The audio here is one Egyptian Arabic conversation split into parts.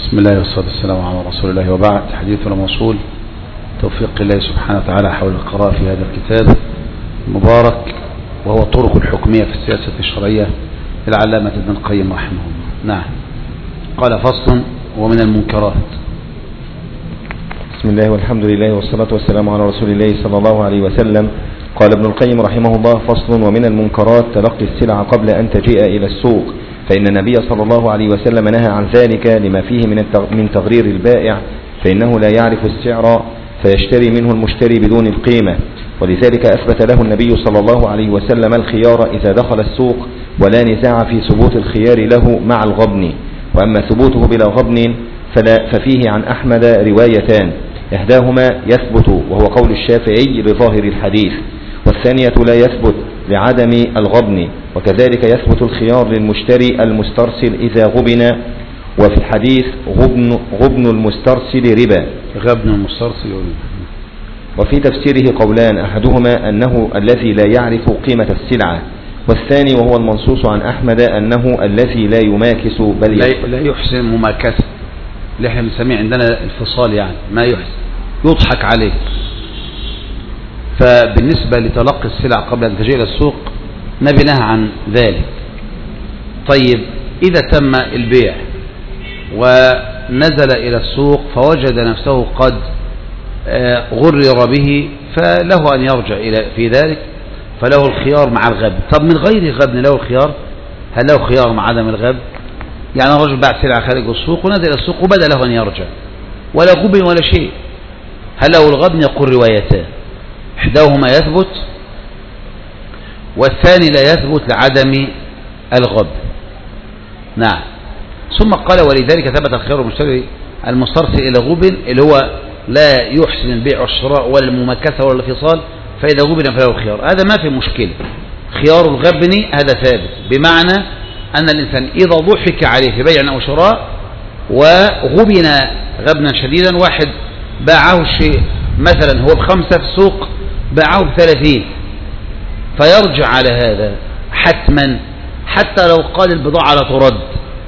بسم الله والصلاة والسلام على رسول الله وبعد حديثنا موصول توفيق الله سبحانه وتعالى حول القراءة في هذا الكتاب المبارك وهو الطرق الحكمية في السياسة الشرعية للعلامة ابن القيم رحمه الله نعم قال فصل ومن المنكرات بسم الله والحمد لله والصلاة والسلام على رسول الله صلى الله عليه وسلم قال ابن القيم رحمه الله فصل ومن المنكرات تلقي السلع قبل أن تجيء إلى السوق فإن النبي صلى الله عليه وسلم نهى عن ذلك لما فيه من من تغرير البائع فإنه لا يعرف السعر فيشتري منه المشتري بدون القيمة ولذلك أثبت له النبي صلى الله عليه وسلم الخيار إذا دخل السوق ولا نزاع في ثبوت الخيار له مع الغبن وأما ثبوته بلا غبن فلا ففيه عن أحمد روايتان إحداهما يثبت وهو قول الشافعي لظاهر الحديث والثانية لا يثبت لعدم الغبن وكذلك يثبت الخيار للمشتري المسترسل إذا غبن وفي الحديث غبن, غبن المسترسل ربا غبن المسترسل وفي تفسيره قولان أحدهما أنه الذي لا يعرف قيمة السلعة والثاني وهو المنصوص عن أحمد أنه الذي لا يماكس بل لا, لا يحسن مماكسة اللي احنا بنسميه عندنا الفصال يعني ما يحسن يضحك عليه فبالنسبة لتلقي السلع قبل أن تجي إلى السوق نبي نهى عن ذلك طيب إذا تم البيع ونزل إلى السوق فوجد نفسه قد غرر به فله أن يرجع إلى في ذلك فله الخيار مع الغب طب من غير غبن له الخيار هل له خيار مع عدم الغب يعني الرجل باع سلعة خارج السوق ونزل إلى السوق وبدأ له أن يرجع ولا غبن ولا شيء هل له الغبن يقول روايتان إحداهما يثبت والثاني لا يثبت لعدم الغب نعم ثم قال ولذلك ثبت الخيار المشتري المسترسل إلى غبن اللي هو لا يحسن البيع والشراء ولا الممكسة ولا الفصال فإذا غبن فله الخيار هذا ما في مشكلة خيار الغبن هذا ثابت بمعنى أن الإنسان إذا ضحك عليه في بيع أو شراء وغبن غبنا شديدا واحد باعه الشيء مثلا هو بخمسة في السوق باعه بثلاثين فيرجع على هذا حتما حتى لو قال البضاعة لا ترد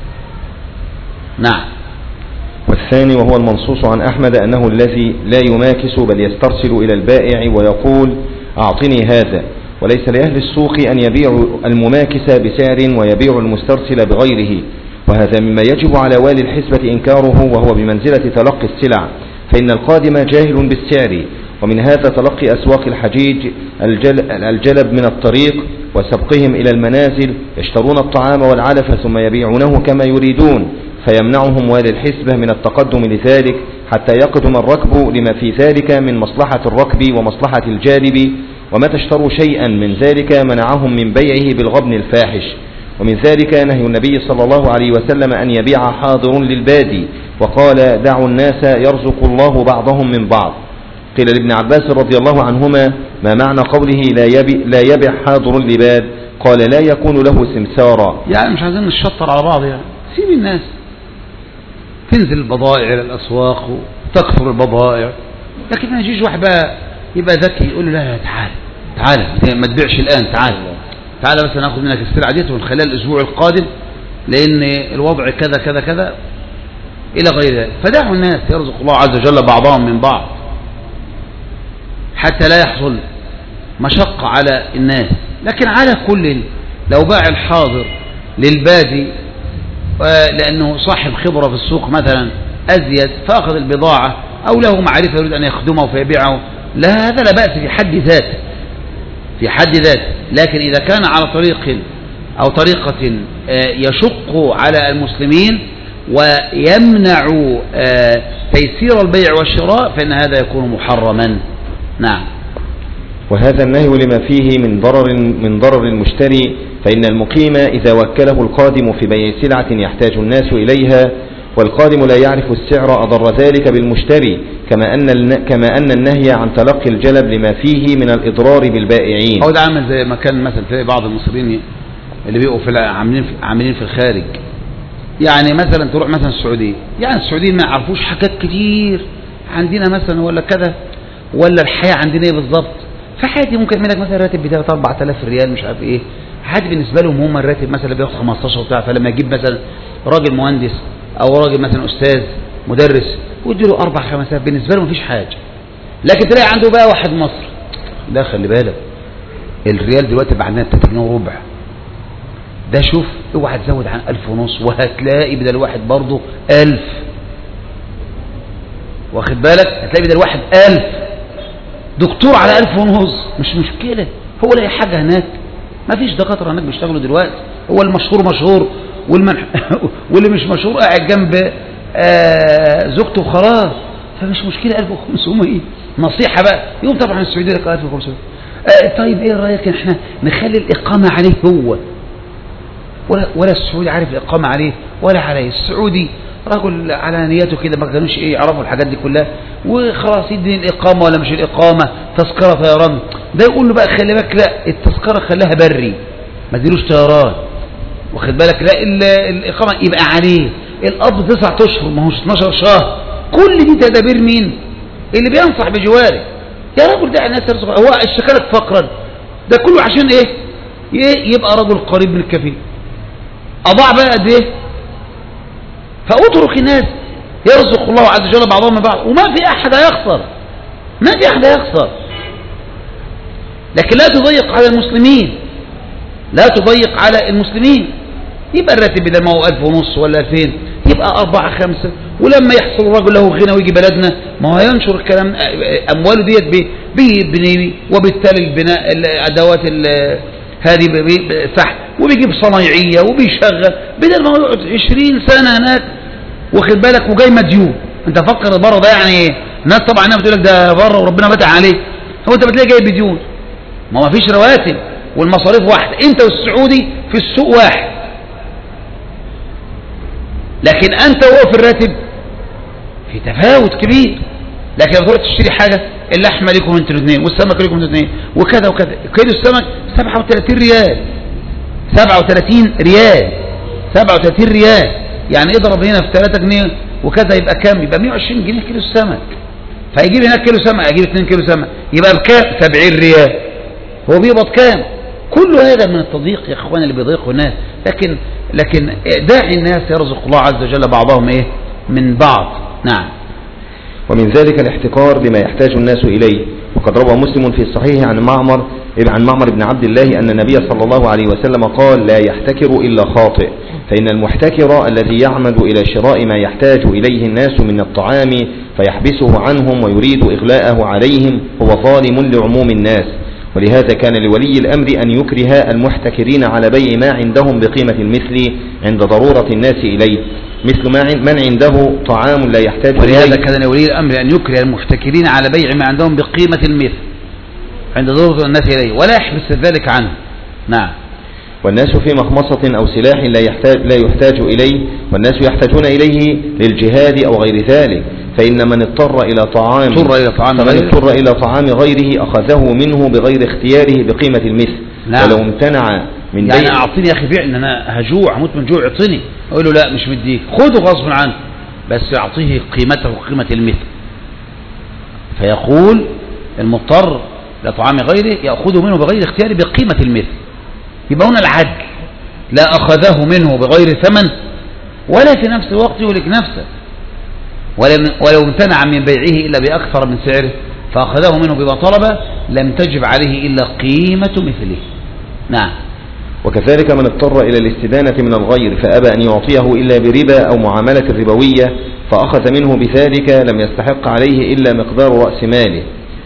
نعم والثاني وهو المنصوص عن أحمد أنه الذي لا يماكس بل يسترسل إلى البائع ويقول أعطني هذا وليس لأهل السوق أن يبيعوا المماكس بسعر ويبيع المسترسل بغيره وهذا مما يجب على والي الحسبة إنكاره وهو بمنزلة تلقي السلع فإن القادم جاهل بالسعر ومن هذا تلقي أسواق الحجيج الجلب من الطريق وسبقهم إلى المنازل يشترون الطعام والعلف ثم يبيعونه كما يريدون فيمنعهم والي الحسبة من التقدم لذلك حتى يقدم الركب لما في ذلك من مصلحة الركب ومصلحة الجالب ومتى اشتروا شيئا من ذلك منعهم من بيعه بالغبن الفاحش ومن ذلك نهي النبي صلى الله عليه وسلم أن يبيع حاضر للبادي وقال دعوا الناس يرزق الله بعضهم من بعض قيل لابن عباس رضي الله عنهما ما معنى قوله لا, يبي لا يبع حاضر لباد قال لا يكون له سمسارا يعني مش عايزين نشطر على بعض يعني سيب الناس تنزل البضائع إلى الأسواق وتكثر البضائع لكن ما يجيش واحد بقى يبقى ذكي يقول له لا لا تعال تعال ما تبيعش الآن تعال تعال بس ناخد منك السلعة ديت ونخليها الأسبوع القادم لأن الوضع كذا كذا كذا إلى غير ذلك فدعوا الناس يرزق الله عز وجل بعضهم من بعض حتى لا يحصل مشقة على الناس لكن على كل لو باع الحاضر للبادي لأنه صاحب خبرة في السوق مثلا أزيد فأخذ البضاعة أو له معرفة يريد أن يخدمه فيبيعه لا هذا لا بأس في حد ذاته في حد ذاته لكن إذا كان على طريق أو طريقة يشق على المسلمين ويمنع تيسير البيع والشراء فإن هذا يكون محرما نعم وهذا النهي لما فيه من ضرر من ضرر المشتري فإن المقيم إذا وكله القادم في بيع سلعة يحتاج الناس إليها والقادم لا يعرف السعر أضر ذلك بالمشتري كما أن كما أن النهي عن تلقي الجلب لما فيه من الإضرار بالبائعين. هو ده عامل زي ما كان مثلا تلاقي بعض المصريين اللي بيبقوا في عاملين في عاملين في الخارج. يعني مثلا تروح مثلا السعودية، يعني السعوديين ما يعرفوش حاجات كتير عندنا مثلا ولا كذا ولا الحياة عندنا ايه بالظبط. فعادي ممكن يعمل لك مثلا راتب بتاعه 4000 ريال مش عارف ايه عادي بالنسبه لهم هم الراتب مثلا بياخد 15 وبتاع فلما يجيب مثلا راجل مهندس او راجل مثلا استاذ مدرس ويديله اربع خمس آلاف بالنسبه له مفيش حاجه لكن تلاقي عنده بقى واحد مصر لا خلي بالك الريال دلوقتي بقى عندنا 3 جنيه وربع ده شوف اوعى تزود عن ألف ونص وهتلاقي بدل واحد برضه ألف واخد بالك هتلاقي بدل واحد ألف دكتور على ألف ونص مش مشكلة هو لاقي حاجة هناك ما فيش دكاترة هناك بيشتغلوا دلوقتي هو المشهور مشهور والمنح واللي مش مشهور قاعد جنب آه زوجته وخلاص فمش مشكلة 1500 نصيحة بقى يوم طبعا السعودية لك 1500 آه طيب ايه رأيك ان احنا نخلي الإقامة عليه هو ولا, ولا السعودي عارف الإقامة عليه ولا عليه السعودي رجل على نيته كده ما كانوش ايه يعرفوا الحاجات دي كلها وخلاص يدي الإقامة ولا مش الإقامة تذكرة طيران ده يقول له بقى خلي بالك لا التذكرة خليها بري ما تديلوش طيران واخد بالك لا الإقامة يبقى عليه القبض تسعة أشهر ما هوش 12 شهر كل دي تدابير مين اللي بينصح بجواره يا رجل ده الناس يرزق هو اشتكلك فقرا ده كله عشان ايه يبقى رجل قريب من الكفيل أضاع بقى قد ايه فأترك الناس يرزق الله عز وجل بعضهم من بعض وما في أحد هيخسر ما في أحد هيخسر لكن لا تضيق على المسلمين لا تضيق على المسلمين يبقى الراتب بدل ما هو ألف ونص ولا ألفين يبقى أربعة خمسة ولما يحصل الرجل له غنى ويجي بلدنا ما هو ينشر الكلام أمواله ديت بيبني وبالتالي البناء الأدوات هذه فحم وبيجيب صنايعية وبيشغل بدل ما هو يقعد 20 سنة هناك واخد بالك وجاي مديون انت فكر بره ده يعني ايه الناس طبعا هنا بتقول لك ده بره وربنا فتح عليه هو انت بتلاقي جاي بديون ما ما فيش رواتب والمصاريف واحدة انت والسعودي في السوق واحد لكن انت وهو في الراتب في تفاوت كبير لكن لو تروح تشتري حاجة اللحمة لكم انتوا الاثنين والسمك لكم انتوا الاثنين وكذا وكذا كيلو السمك 37 ريال 37 ريال 37 ريال يعني اضرب هنا في 3 جنيه وكذا يبقى كام يبقى 120 جنيه كيلو السمك فيجيب هناك كيلو سمك يجيب 2 كيلو سمك يبقى بكام 70 ريال هو بيقبض كام كل هذا من التضييق يا اخوان اللي بيضيقوا الناس لكن لكن داعي الناس يرزق الله عز وجل بعضهم ايه من بعض نعم ومن ذلك الاحتكار لما يحتاج الناس إليه وقد روى مسلم في الصحيح عن معمر عن معمر بن عبد الله أن النبي صلى الله عليه وسلم قال لا يحتكر إلا خاطئ فإن المحتكر الذي يعمد إلى شراء ما يحتاج إليه الناس من الطعام فيحبسه عنهم ويريد إغلاءه عليهم هو ظالم لعموم الناس ولهذا كان لولي الأمر أن يكره المحتكرين على بيع ما عندهم بقيمة المثل عند ضرورة الناس إليه مثل ما من عنده طعام لا يحتاج ولهذا كان لولي الأمر أن يكره المحتكرين على بيع ما عندهم بقيمة المثل عند ضرورة الناس إليه ولا يحبس ذلك عنه نعم والناس في مخمصة أو سلاح لا يحتاج, لا يحتاج إليه والناس يحتاجون إليه للجهاد أو غير ذلك فإن من اضطر إلى طعام اضطر إلى طعام فمن غيره. اضطر إلى طعام غيره أخذه منه بغير اختياره بقيمة المثل نعم. ولو امتنع من يعني بيع أعطيني يا أخي فعلا أنا هجوع هموت من جوع اعطيني أقول له لا مش مديك خده غصب عنه بس أعطيه قيمته قيمة المثل فيقول المضطر لطعام غيره يأخذه منه بغير اختياره بقيمة المثل يبقى هنا العدل لا أخذه منه بغير ثمن ولا في نفس الوقت يهلك نفسه ولم- ولو امتنع من بيعه إلا بأكثر من سعره فأخذه منه بما طلب لم تجب عليه إلا قيمة مثله نعم وكذلك من اضطر إلى الاستدانة من الغير فأبى أن يعطيه إلا بربا أو معاملة ربوية فأخذ منه بذلك لم يستحق عليه إلا مقدار رأس ماله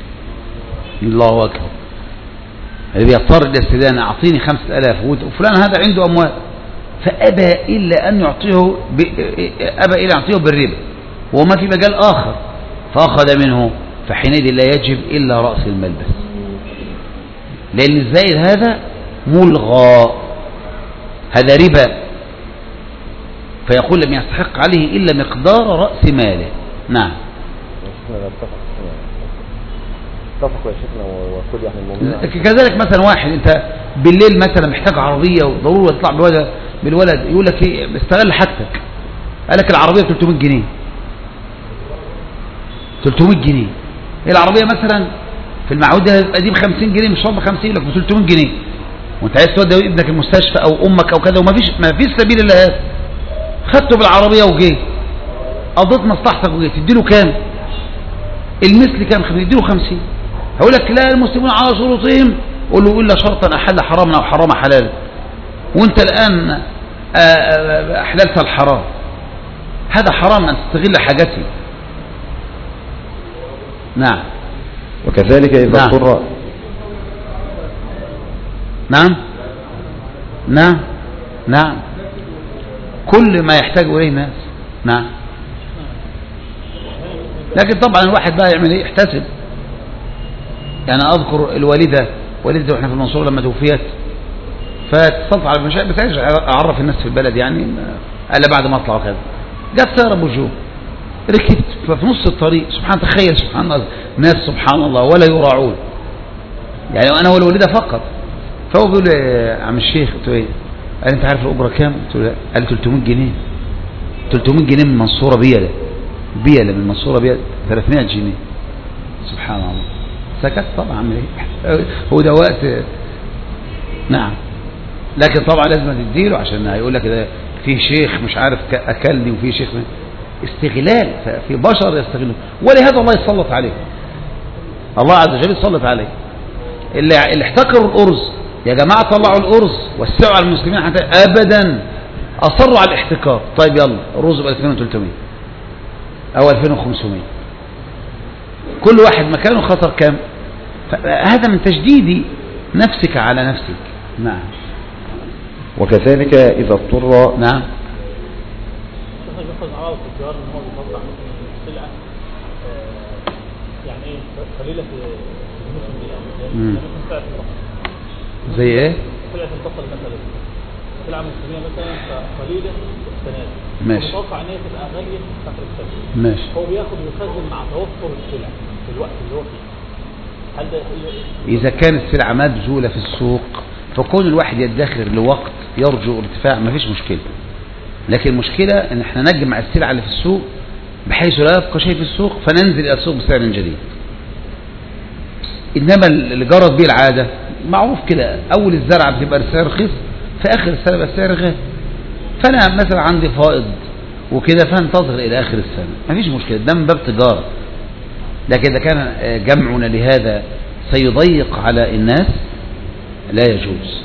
الله أكبر اللي بيضطر للاستدانة أعطيني خمسة ألاف وفلان هذا عنده أموال فأبى إلا أن يعطيه ب... أبى إلا أن يعطيه بالربا وما في مجال آخر فأخذ منه فحينئذ لا يجب إلا رأس المال بس لأن الزائد هذا ملغى هذا ربا فيقول لم يستحق عليه إلا مقدار رأس ماله نعم اتفقوا يا شيخنا وكل يعني كذلك مثلا واحد انت بالليل مثلا محتاج عربيه وضروري تطلع بالولد بالولد يقول لك ايه استغل حاجتك قال لك العربيه ب 300 جنيه 300 جنيه ايه العربيه مثلا في المعهود ده هتبقى دي ب 50 جنيه مش ب 50 لك ب 300 جنيه وانت عايز تودي ابنك المستشفى او امك او كذا وما فيش ما فيش سبيل الا هذا خدته بالعربية وجيت قضيت مصلحتك وجيت تديله كام المثل كام خمسين يديله خمسين هقول لك لا المسلمون على شروطهم قول له إلا شرطا أحل حراما أو حرام حلال وانت الآن آه، آه، أحللت الحرام هذا حرام أن تستغل حاجتي نعم وكذلك إذا نعم. اضطر نعم نعم نعم كل ما يحتاج إليه الناس نعم لكن طبعا الواحد بقى يعمل ايه يحتسب يعني اذكر الوالدة والدتي واحنا في المنصورة لما توفيت فاتصلت على المشايخ بس عايز اعرف الناس في البلد يعني قال لي بعد ما اطلع وكذا جت سيارة بوجوه ركبت ففي نص الطريق سبحان تخيل سبحان الله ناس سبحان الله ولا يراعون يعني انا والوالدة فقط فهو بيقول لي يا عم الشيخ قلت له ايه قال انت عارف الاجره كام قلت له لا قال لي 300 جنيه 300 جنيه من المنصوره بيله بيله من المنصوره بيله 300 جنيه سبحان الله سكت طبعا اعمل ايه هو ده وقت نعم لكن طبعا لازم تديله عشان هيقول لك ده في شيخ مش عارف ك- اكلني وفي شيخ استغلال في بشر يستغلون ولهذا الله يسلط عليه الله عز وجل يسلط عليه اللي اللي احتكروا الارز يا جماعه طلعوا الارز وسعوا على المسلمين حتى ابدا اصروا على الاحتكار طيب يلا الرز ب 2300 او 2500 كل واحد مكانه خطر كام هذا من تجديد نفسك على نفسك نعم وكذلك إذا اضطر نعم مثلا بياخد معاه التجار ان هو بيطلع مثلا سلعه آه، يعني ايه قليله في الموسم دي يعني مم. يعني مثلا سلعه البصل زي ايه سلعه البصل مثلا سلعه موسميه مثلا فقليله السنه دي ماشي. متوقع ان هي تبقى غاليه في اخر السنه ماشي هو بياخد ويخزن مع توفر السلع في الوقت اللي هو فيه هل ده إذا كانت السلعة مبذولة في السوق فكون الواحد يدخر لوقت يرجو ارتفاع ما فيش مشكلة لكن المشكلة ان احنا نجمع السلعة اللي في السوق بحيث لا يبقى شيء في السوق فننزل الى السوق بسعر جديد انما اللي جرت به العادة معروف كده اول الزرعة بتبقى السعر رخيص في اخر السنة بقى السعر غالي فانا مثلا عندي فائض وكده فانتظر الى اخر السنة ما فيش مشكلة ده من باب تجارة لكن إذا كان آه، جمعنا لهذا سيضيق على الناس لا يجوز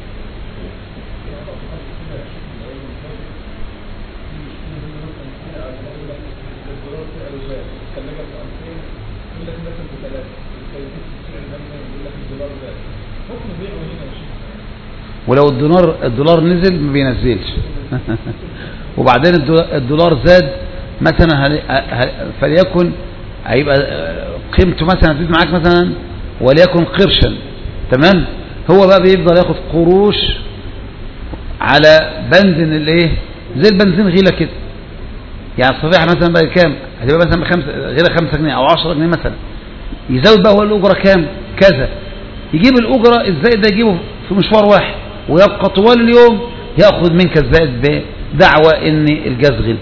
ولو الدولار الدولار نزل ما بينزلش وبعدين الدو- الدولار زاد مثلا هل- ه- فليكن هيبقى آه، قيمته مثلا هتزيد معاك مثلا وليكن قرشا تمام هو بقى بيفضل ياخد قروش على بنزين الايه زي البنزين غيلة كده يعني الصفيحة مثلا بقى كام هتبقى مثلا بخمسة غير خمسة جنيه او عشرة جنيه مثلا يزود بقى هو الأجرة كام كذا يجيب الأجرة الزائد ده يجيبه في مشوار واحد ويبقى طوال اليوم يأخذ منك الزائد بدعوى ان الجاز غلي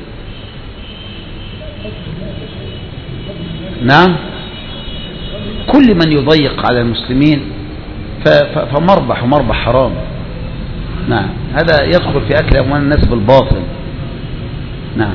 نعم كل من يضيق على المسلمين ف- ف- فمربح ومربح حرام نعم هذا يدخل في أكل أموال الناس بالباطل نعم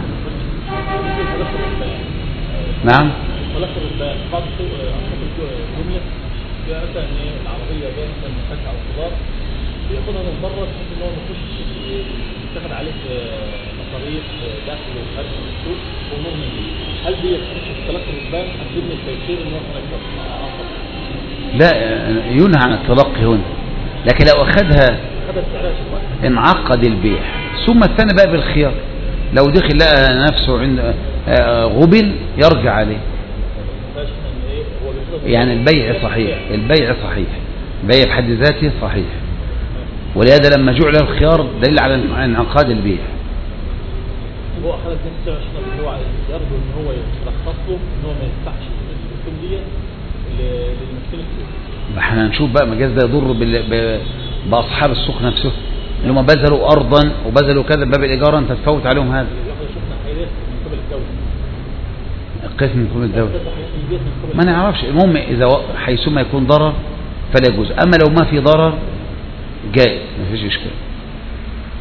نعم طلاق الربان بعض السوق أصحاب الجملة فيها مثلا إيه العربية جاية مثلا من فاكهة أو خضار بياخدها من بره بحيث إن هو ما يخش يتاخد عليه آه، مصاريف آه، دخل وخارج من السوق وأمور من دي هل دي طلاق الربان أم ضمن التيسير إن هو كان يكسب لا ينهى عن التلقي هنا لكن لو أخذها خدها بسعرها في الوقت انعقد البيع ثم الثاني بقى بالخيار لو دخل لقى نفسه عند آه، غبن يرجع عليه فاش إن إيه هو بياخدها يعني البيع صحيح البيع صحيح البيع في حد ذاته صحيح ولهذا لما جعل الخيار دليل على انعقاد البيع هو أخذ الناس عشان هو يرجو إن هو يرخص له إن هو ما يدفعش الرسوم دي للمشكلة السوق احنا هنشوف بقى مجاز ده يضر بال... ب... باصحاب السوق نفسه اللي هم بذلوا ارضا وبذلوا كذا باب الايجار انت تفوت عليهم هذا احنا شفنا حيرات من قبل الدولة القسم من كل الدوله ده صحيح في البيت من قبل ما نعرفش المهم اذا و- حيثما يكون ضرر فلا يجوز اما لو ما في ضرر جائز ما فيش اشكال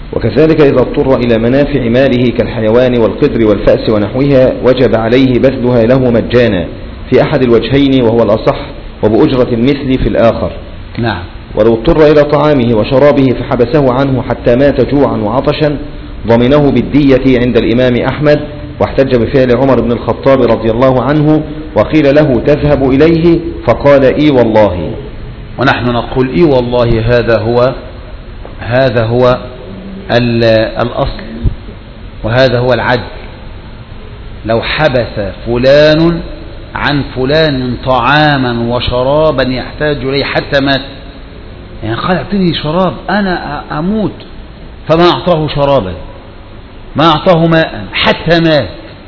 وكذلك إذا اضطر إلى منافع ماله كالحيوان والقدر والفأس ونحوها وجب عليه بذلها له مجانا في أحد الوجهين وهو الأصح وبأجرة المثل في الآخر نعم ولو اضطر إلى طعامه وشرابه فحبسه عنه حتى مات جوعا وعطشا ضمنه بالدية عند الإمام أحمد واحتج بفعل عمر بن الخطاب رضي الله عنه وقيل له تذهب إليه فقال إي والله ونحن نقول اي والله هذا هو هذا هو ال- الأصل وهذا هو العدل لو حبس فلان عن فلان طعاما وشرابا يحتاج إليه حتى مات يعني قال اعطني شراب أنا أ- أموت فما أعطاه شرابا ما أعطاه ماء حتى مات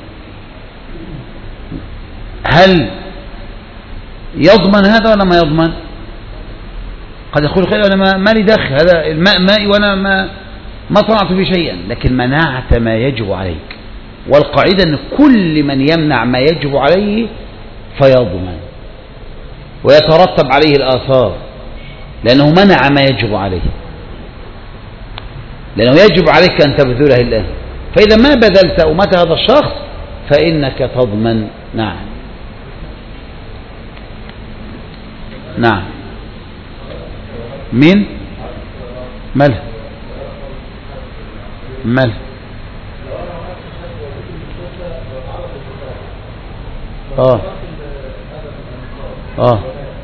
هل يضمن هذا ولا ما يضمن قد يقول خير أنا ما, ما لي دخل هذا الماء مائي وأنا ما ما صنعت به شيئا لكن منعت ما يجب عليك والقاعدة أن كل من يمنع ما يجب عليه فيضمن ويترتب عليه الآثار لأنه منع ما يجب عليه لأنه يجب عليك أن تبذله الآن فإذا ما بذلت أو مات هذا الشخص فإنك تضمن نعم نعم مين ماله ماله اه اه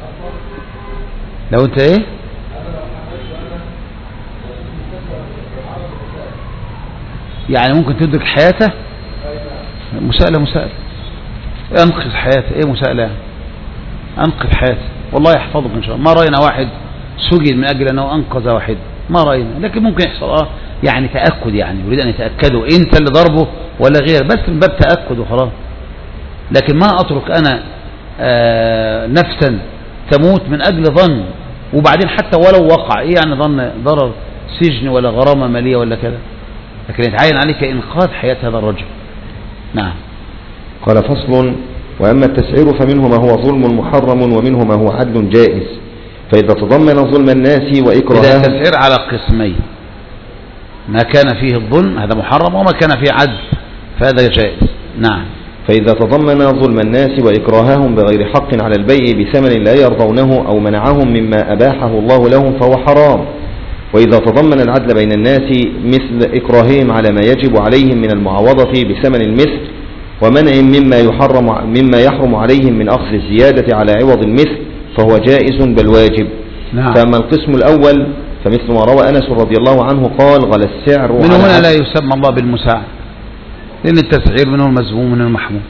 لو انت ايه يعني ممكن تدرك حياته مساءلة مساءلة انقذ حياته ايه مساءلة يعني؟ انقذ حياته والله يحفظك ان شاء الله ما رأينا واحد سجن من اجل انه انقذ واحد ما رأينا لكن ممكن يحصل اه يعني تأكد يعني يريد ان يتأكدوا انت اللي ضربه ولا غير بس من باب تأكد وخلاص لكن ما اترك انا آه نفسا تموت من اجل ظن وبعدين حتى ولو وقع ايه يعني ظن ضرر سجن ولا غرامة مالية ولا كذا لكن يتعين عليك انقاذ حياة هذا الرجل نعم قال فصل وأما التسعير فمنه ما هو ظلم محرم ومنه ما هو عدل جائز فإذا تضمن ظلم الناس إذا وإكراههم التسعير على قسمين ما كان فيه الظلم هذا محرم وما كان فيه عدل فهذا جائز نعم فإذا تضمن ظلم الناس وإكراههم بغير حق على البيع بثمن لا يرضونه أو منعهم مما أباحه الله لهم فهو حرام وإذا تضمن العدل بين الناس مثل إكراههم على ما يجب عليهم من المعوضة بثمن المثل ومنع مما يحرم مما يحرم عليهم من أخذ الزيادة على عوض المثل فهو جائز بل واجب نعم فأما القسم الأول فمثل ما روى أنس رضي الله عنه قال غلى السعر من على هنا عبد- لا يسمى الله بالمساعد لأن التسعير منه المذموم ومنه المحمود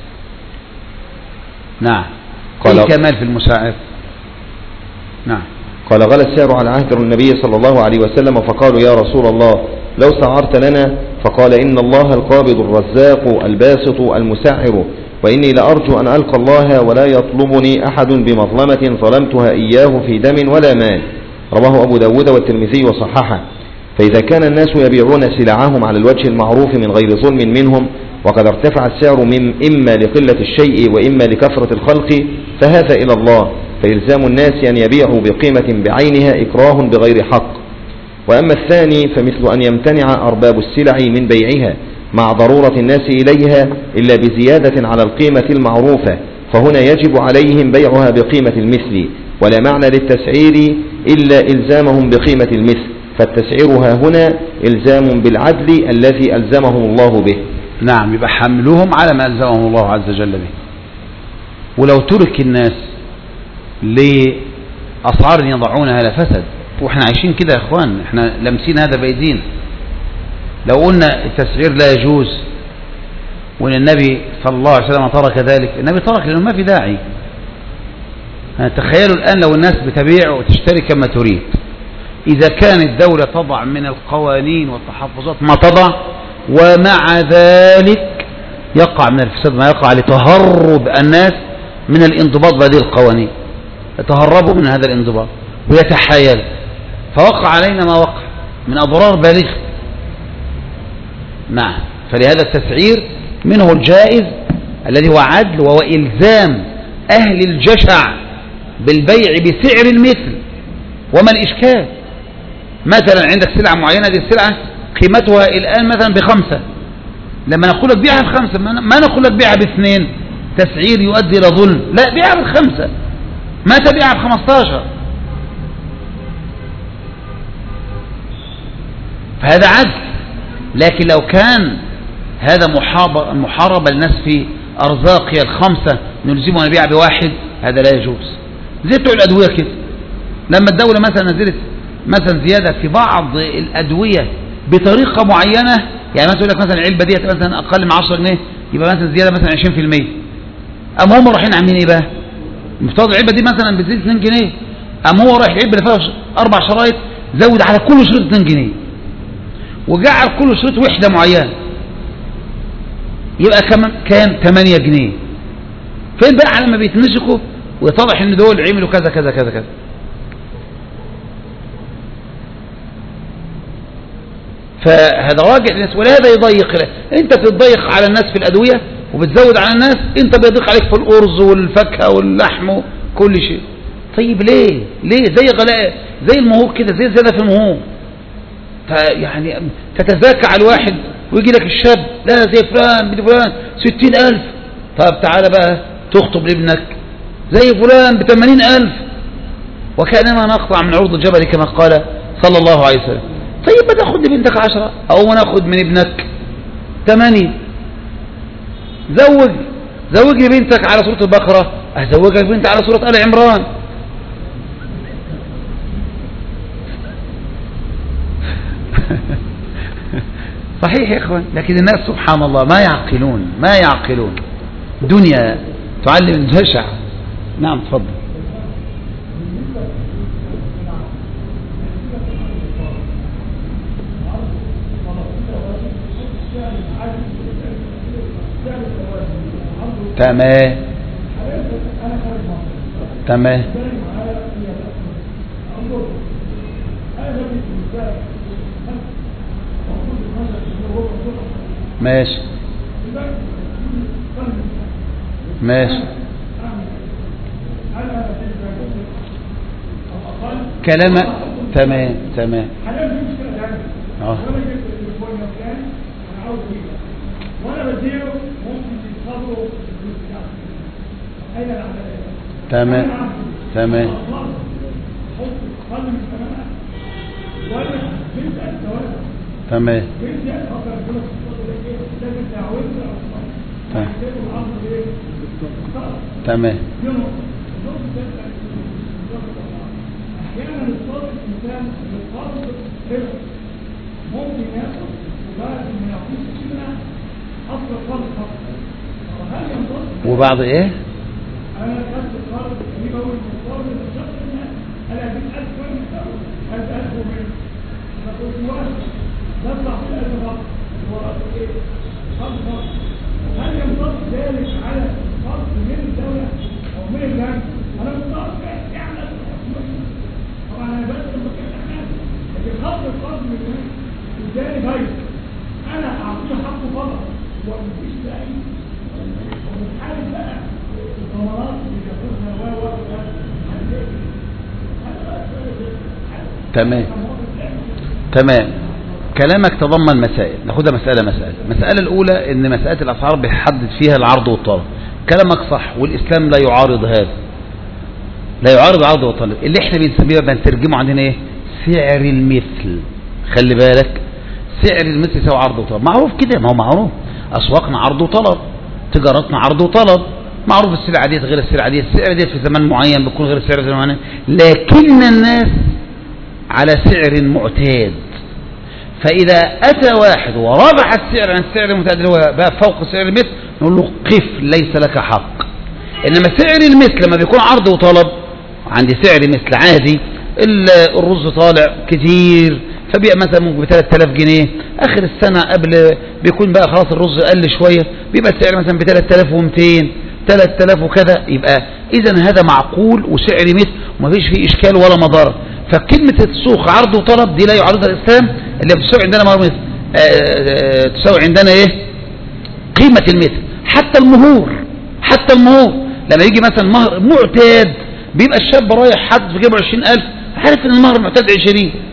نعم قال- أي كمال في المساعد نعم قال غلى السعر على عهد النبي صلى الله عليه وسلم فقالوا يا رسول الله لو سعرت لنا فقال إن الله القابض الرزاق الباسط المسعر وإني لأرجو أن ألقى الله ولا يطلبني أحد بمظلمة ظلمتها إياه في دم ولا مال رواه أبو داود والترمذي وصححه فإذا كان الناس يبيعون سلعهم على الوجه المعروف من غير ظلم منهم وقد ارتفع السعر من إما لقلة الشيء وإما لكثرة الخلق فهذا إلى الله فإلزام الناس أن يبيعوا بقيمة بعينها إكراه بغير حق وأما الثاني فمثل أن يمتنع أرباب السلع من بيعها مع ضرورة الناس إليها إلا بزيادة على القيمة المعروفة فهنا يجب عليهم بيعها بقيمة المثل ولا معنى للتسعير إلا إلزامهم بقيمة المثل فالتسعير ها هنا إلزام بالعدل الذي ألزمهم الله به نعم يبقى حملهم على ما ألزمهم الله عز وجل به ولو ترك الناس لأسعار يضعونها لفسد واحنا عايشين كده يا اخوان احنا لامسين هذا بايدينا لو قلنا التسعير لا يجوز وان النبي صلى الله عليه وسلم ترك ذلك النبي ترك لانه ما في داعي ها، تخيلوا الان لو الناس بتبيع وتشتري كما تريد اذا كانت الدولة تضع من القوانين والتحفظات ما تضع ومع ذلك يقع من الفساد ما يقع لتهرب الناس من الانضباط بهذه القوانين يتهربوا من هذا الانضباط ويتحايلوا فوقع علينا ما وقع من أضرار بالغة نعم فلهذا التسعير منه الجائز الذي هو عدل وهو إلزام أهل الجشع بالبيع بسعر المثل وما الإشكال مثلا عندك سلعة معينة دي السلعة قيمتها الآن مثلا بخمسة لما نقول لك بيعها بخمسة ما ما نقول لك بيعها باثنين تسعير يؤدي إلى ظلم لا بيعها بخمسة ما تبيعها بخمستاشر فهذا عدل لكن لو كان هذا محاربة, محاربة للناس في أرزاقها الخمسة نلزمها نبيع بواحد هذا لا يجوز زي بتوع الأدوية كده لما الدولة مثلا نزلت مثلا زيادة في بعض الأدوية بطريقة معينة يعني مثلا يقول لك مثلا العلبة ديت مثلا أقل من 10 جنيه يبقى مثلا زيادة مثلا 20% أما هم رايحين عاملين إيه بقى؟ المفترض العلبة دي مثلا بتزيد 2 جنيه أما هو رايح العلبة اللي فيها أربع شرايط زود على كل شريط 2 جنيه وجعل كل شريط وحدة معينة يبقى كم كام 8 جنيه فين بقى لما بيتمسكوا ويتضح ان دول عملوا كذا كذا كذا كذا فهذا راجع للناس ولهذا يضيق له. انت بتضيق على الناس في الادويه وبتزود على الناس انت بيضيق عليك في الارز والفاكهه واللحم وكل شيء طيب ليه ليه زي غلاء زي المهور كده زي زياده في المهور يعني تتذاكى على الواحد ويجي لك الشاب لا زي فلان بنت فلان ستين ألف طب تعالى بقى تخطب لابنك زي فلان بثمانين ألف وكأنما نقطع من عروض الجبل كما قال صلى الله عليه وسلم طيب ما تاخد لبنتك عشرة أو ناخد من ابنك ثمانية زوج زوج لي بنتك على سورة البقرة أزوجك بنت على سورة آل عمران صحيح يا اخوان لكن الناس سبحان الله ما يعقلون ما يعقلون دنيا تعلم الجشع نعم تفضل تمام تمام ماشي ماشي كلام تمام تمام اه وانا بديله ممكن يتخبروا اين العمليه تمام تمام حط قلب من ثمنها ولا بنت الزواج تمام بنت اخر كل لازم تعودها اصلا تمام. كده العصر ايه تمام يوم النص ده احيانا الصوت الانسان بالقرض ربا ممكن ياخد وبعد ما يعطيش كده اصل القرض فقط هل ينتصر وبعض ايه انا خدت القرض اجيب اول من القرض للشخص الناس انا اجيب 1000 وين يساوي 1000 ومن انا كنت واحد بطلع في الألف فقط هو ايه قرض فقط هل ينتصر ذلك على قرض من الدولة او من البنك انا متوقع يعمل طبعا انا بس بتكلم عن لكن خط القرض من البنك اداني فايده انا اعطيه حقه فقط ومفيش تأييد ومن حالة بقى الضمانات اللي بياخدها و و و تمام تمام كلامك تضمن مسائل ناخدها مسألة مسألة المسألة الأولى إن مسألة الأسعار بيحدد فيها العرض والطلب كلامك صح والإسلام لا يعارض هذا لا يعارض العرض والطلب اللي احنا بنسميه بنترجمه عندنا ايه سعر المثل خلي بالك سعر المثل يساوي عرض وطلب معروف كده ما هو معروف أسواقنا عرض وطلب تجارتنا عرض وطلب معروف السلعة ديت غير السلعة ديت السلعة ديت في زمان معين بتكون غير السلعة في زمان معين لكن الناس على سعر معتاد فإذا أتى واحد ورفع السعر عن السعر المعتاد اللي هو بقى فوق سعر المثل نقول له قف ليس لك حق إنما سعر المثل لما بيكون عرض وطلب عندي سعر مثل عادي ال- الرز طالع كتير فبيع مثلا ممكن ب 3000 جنيه اخر السنه قبل بيكون بقى خلاص الرز قل شويه بيبقى السعر مثلا ب 3200 3000 وكذا يبقى اذا هذا معقول وسعر مثل ومفيش فيه اشكال ولا مضار فكلمه السوق عرض وطلب دي لا يعارضها الاسلام اللي بتساوي عندنا مهر مثل آه، آه، تساوي عندنا ايه قيمه المثل حتى المهور حتى المهور لما يجي مثلا مهر معتاد بيبقى الشاب رايح حد في جيبه 20000 عارف ان المهر معتاد 20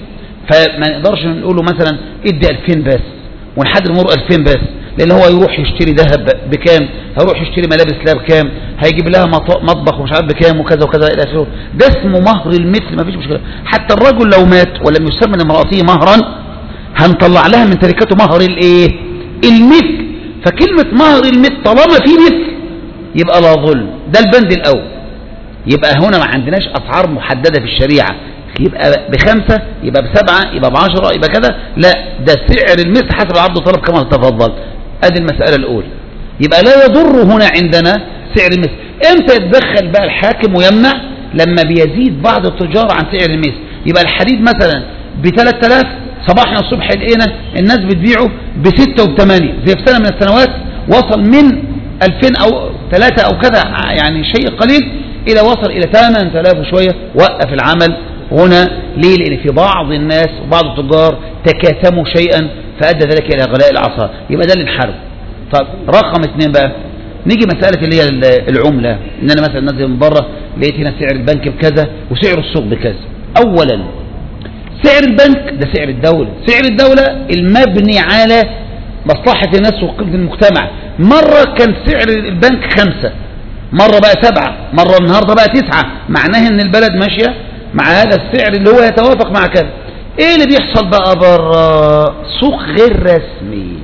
فما نقدرش نقول له مثلا ادي 2000 بس ونحدد المرور 2000 بس لان هو يروح يشتري ذهب بكام هيروح يشتري ملابس لها بكام هيجيب لها مط- مطبخ ومش عارف بكام وكذا وكذا الى اخره ده اسمه مهر المثل ما فيش مشكله حتى الرجل لو مات ولم يسمى لامراته مهرا هنطلع لها من تركته مهر الايه المثل فكلمه مهر المثل طالما في مثل يبقى لا ظلم ده البند الاول يبقى هنا ما عندناش اسعار محدده في الشريعه يبقى بخمسة يبقى بسبعة يبقى بعشرة يبقى كذا لا ده سعر المثل حسب العرض والطلب كما تفضل ادي المسألة الاولى يبقى لا يضر هنا عندنا سعر المثل امتى يتدخل بقى الحاكم ويمنع لما بيزيد بعض التجار عن سعر المثل يبقى الحديد مثلا ب 3000 صباحنا الصبح لقينا الناس بتبيعه ب 6 وب 8 زي في سنة من السنوات وصل من 2000 او 3 او كذا يعني شيء قليل الى وصل الى 8000 وشوية وقف العمل هنا ليه لان في بعض الناس وبعض التجار تكاتموا شيئا فادى ذلك الى غلاء العصا يبقى ده اللي نحاربه طب رقم اثنين بقى نيجي مسألة اللي هي العملة ان انا مثلا نازل من بره لقيت هنا سعر البنك بكذا وسعر السوق بكذا اولا سعر البنك ده سعر الدولة سعر الدولة المبني على مصلحة الناس وقيمة المجتمع مرة كان سعر البنك خمسة مرة بقى سبعة مرة النهاردة بقى تسعة معناها ان البلد ماشية مع هذا السعر اللي هو يتوافق مع كذا ايه اللي بيحصل بقى بره سوق غير رسمي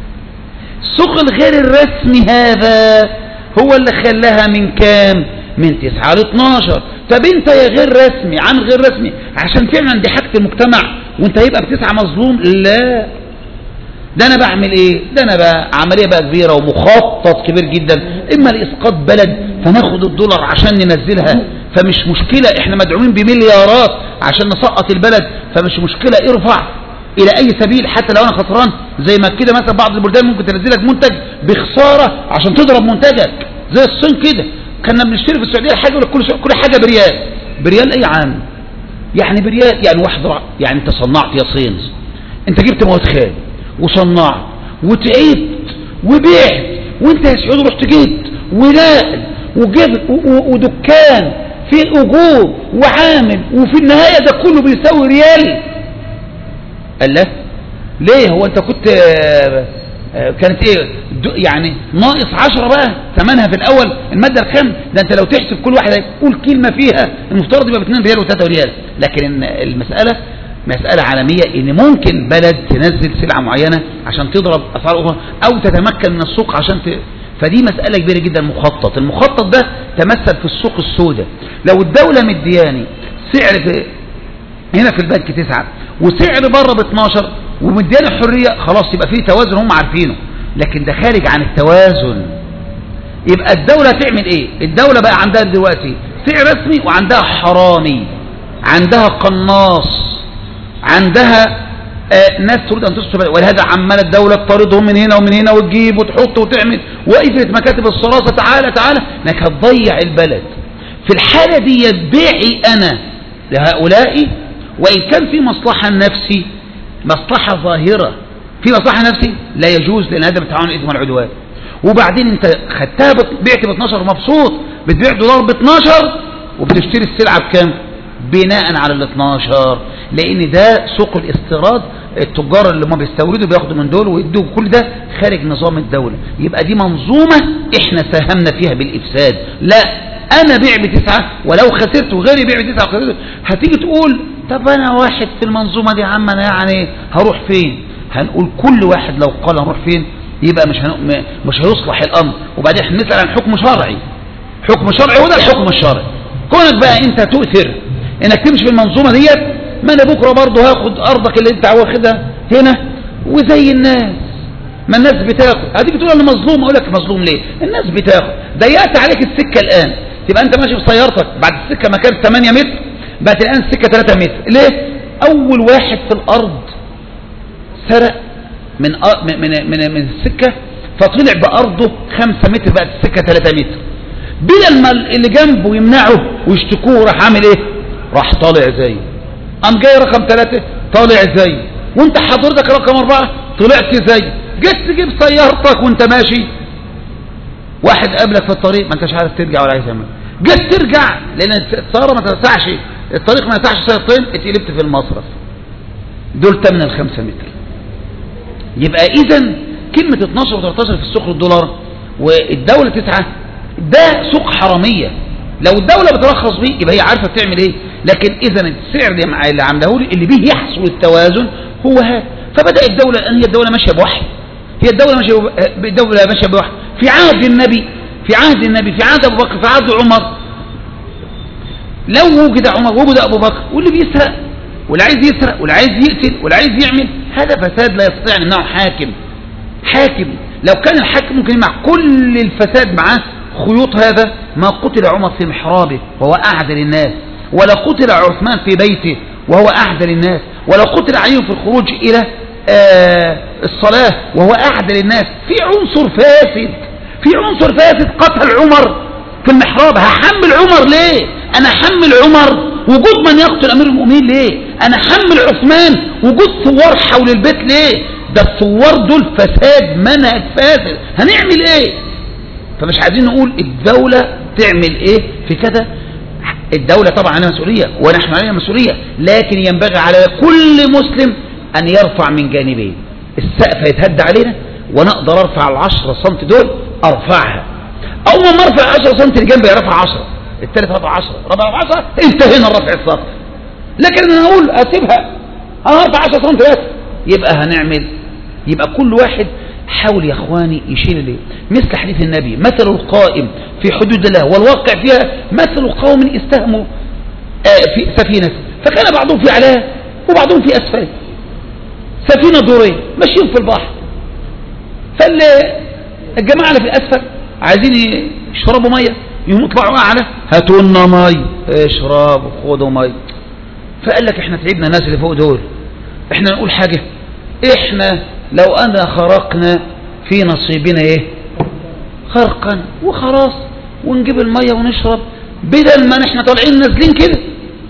السوق الغير الرسمي هذا هو اللي خلاها من كام من 9 ل 12 طب انت يا غير رسمي عن غير رسمي عشان فعلا دي حاجة المجتمع وانت هيبقى بتسعة مظلوم لا ده انا بعمل ايه ده انا بقى عملية بقى كبيرة ومخطط كبير جدا اما لاسقاط بلد فناخد الدولار عشان ننزلها فمش مشكلة احنا مدعومين بمليارات عشان نسقط البلد فمش مشكلة ارفع الى اي سبيل حتى لو انا خسران زي ما كده مثلا بعض البلدان ممكن تنزلك منتج بخسارة عشان تضرب منتجك زي الصين كده كنا بنشتري في السعودية حاجة ولا كل كل حاجة بريال بريال اي عام يعني بريال يعني واحد رأ... يعني انت صنعت يا صين انت جبت مواد خام وصنعت وتعبت وبعت وانت يا سعود رحت جبت ونقل وجبت ودكان في اجور وعامل وفي النهاية ده كله بيساوي ريال قال له ليه هو انت كنت آه آه كانت ايه يعني ناقص عشرة بقى ثمنها في الاول المادة الخام ده انت لو تحسب كل واحد يقول كلمة فيها المفترض يبقى ب 2 ريال و3 ريال لكن المسألة مسألة عالمية ان ممكن بلد تنزل سلعة معينة عشان تضرب اسعار اخرى او تتمكن من السوق عشان ت... فدي مسألة كبيرة جدا مخطط المخطط ده تمثل في السوق السوداء لو الدولة مدياني سعر في هنا في البنك تسعة وسعر بره ب 12 ومدياني الحرية خلاص يبقى فيه توازن هم عارفينه لكن ده خارج عن التوازن يبقى الدولة تعمل ايه الدولة بقى عندها دلوقتي سعر رسمي وعندها حرامي عندها قناص عندها آه ناس تريد ان تصرف ولهذا عمال الدولة تطاردهم من هنا ومن هنا وتجيب وتحط وتعمل وقفلت مكاتب الصراسة تعالى تعالى انك هتضيع البلد في الحالة دي بيعي انا لهؤلاء وإن كان في مصلحة نفسي مصلحة ظاهرة في مصلحة نفسي لا يجوز لأن هذا بالتعاون الإثم والعدوان وبعدين انت خدتها بعت ب 12 مبسوط بتبيع دولار ب 12 وبتشتري السلعة بكام بناء على ال 12 لان ده سوق الاستيراد التجار اللي هم بيستوردوا بياخدوا من دول ويدوا كل ده خارج نظام الدولة يبقى دي منظومة احنا ساهمنا فيها بالافساد لا انا بيع بتسعة ولو خسرت وغيري بيع بتسعة وخسرت هتيجي تقول طب انا واحد في المنظومة دي عم انا يعني هروح فين هنقول كل واحد لو قال هنروح فين يبقى مش هن... مش هيصلح الامر وبعدين احنا نسال عن حكم شرعي حكم شرعي وده الحكم الشرعي كونك بقى انت تؤثر انك تمشي في المنظومه ديت ما انا بكره برضه هاخد ارضك اللي انت واخدها هنا وزي الناس ما الناس بتاخد هتيجي تقول انا مظلوم اقول لك مظلوم ليه الناس بتاخد ضيقت عليك السكه الان تبقى انت ماشي بسيارتك بعد السكه ما كانت 8 متر بقت الان السكه 3 متر ليه اول واحد في الارض سرق من من من من السكه فطلع بارضه 5 متر بقت السكه 3 متر بلا ما اللي جنبه يمنعه ويشتكوه راح عامل ايه راح طالع زي قام جاي رقم ثلاثة طالع زي وانت حضرتك رقم اربعة طلعت زي جيت تجيب سيارتك وانت ماشي واحد قابلك في الطريق ما انتش عارف ترجع ولا عايز تعمل جيت ترجع لان السيارة ما تسعش الطريق ما يسعش سيارتين اتقلبت في المصرف دول تمن الخمسة متر يبقى اذا كلمة 12 و 13 في السوق الدولار والدولة تسعة ده سوق حرامية لو الدولة بترخص بيه يبقى هي عارفة بتعمل ايه لكن اذا السعر اللي مع- اللي عامله لي اللي بيه يحصل التوازن هو هذا فبدأ الدولة ان هي الدولة ماشية بوحي هي الدولة ماشية ب- الدولة ماشية بوحي في عهد النبي في عهد النبي في عهد ابو بكر في عهد عمر لو وجد عمر وجد ابو بكر واللي بيسرق واللي عايز يسرق واللي عايز يقتل واللي عايز يعمل هذا فساد لا يستطيع ان يمنعه حاكم حاكم لو كان الحاكم ممكن يمنع كل الفساد معاه خيوط هذا ما قتل عمر في محرابه وهو أعدل الناس ولا قتل عثمان في بيته وهو أعدل الناس ولا قتل علي في الخروج إلى آه الصلاة وهو أعدل الناس في عنصر فاسد في عنصر فاسد قتل عمر في المحراب هحمل عمر ليه انا حمل عمر وجود من يقتل امير المؤمنين ليه انا حمل عثمان وجود ثوار حول البيت ليه ده الثوار دول فساد منهج فاسد هنعمل ايه فمش عايزين نقول الدولة تعمل ايه في كذا الدولة طبعا عليها مسؤولية ونحن علينا مسؤولية لكن ينبغي على كل مسلم ان يرفع من جانبين السقف يتهد علينا وانا اقدر ارفع العشرة سنت دول ارفعها اول ما ارفع 10 سم اللي جنبي يرفع 10 الثالث رفع 10 رفع 10 انتهينا الرفع السطح لكن انا اقول اسيبها انا هرفع 10 سم بس يبقى هنعمل يبقى كل واحد حاول يا اخواني يشيل ليه مثل حديث النبي مثل القائم في حدود الله والواقع فيها مثل قوم استهموا آه، في سفينة فكان بعضهم في اعلاه وبعضهم في اسفله سفينة دورين ماشيين في البحر فالجماعة اللي في الأسفل عايزين يشربوا مية يقوموا يطلعوا أعلى هاتوا لنا مية اشربوا خدوا مية فقال لك احنا تعبنا الناس اللي فوق دول احنا نقول حاجة احنا لو أنا خرقنا في نصيبنا ايه خرقا وخلاص ونجيب المية ونشرب بدل ما احنا طالعين نازلين كده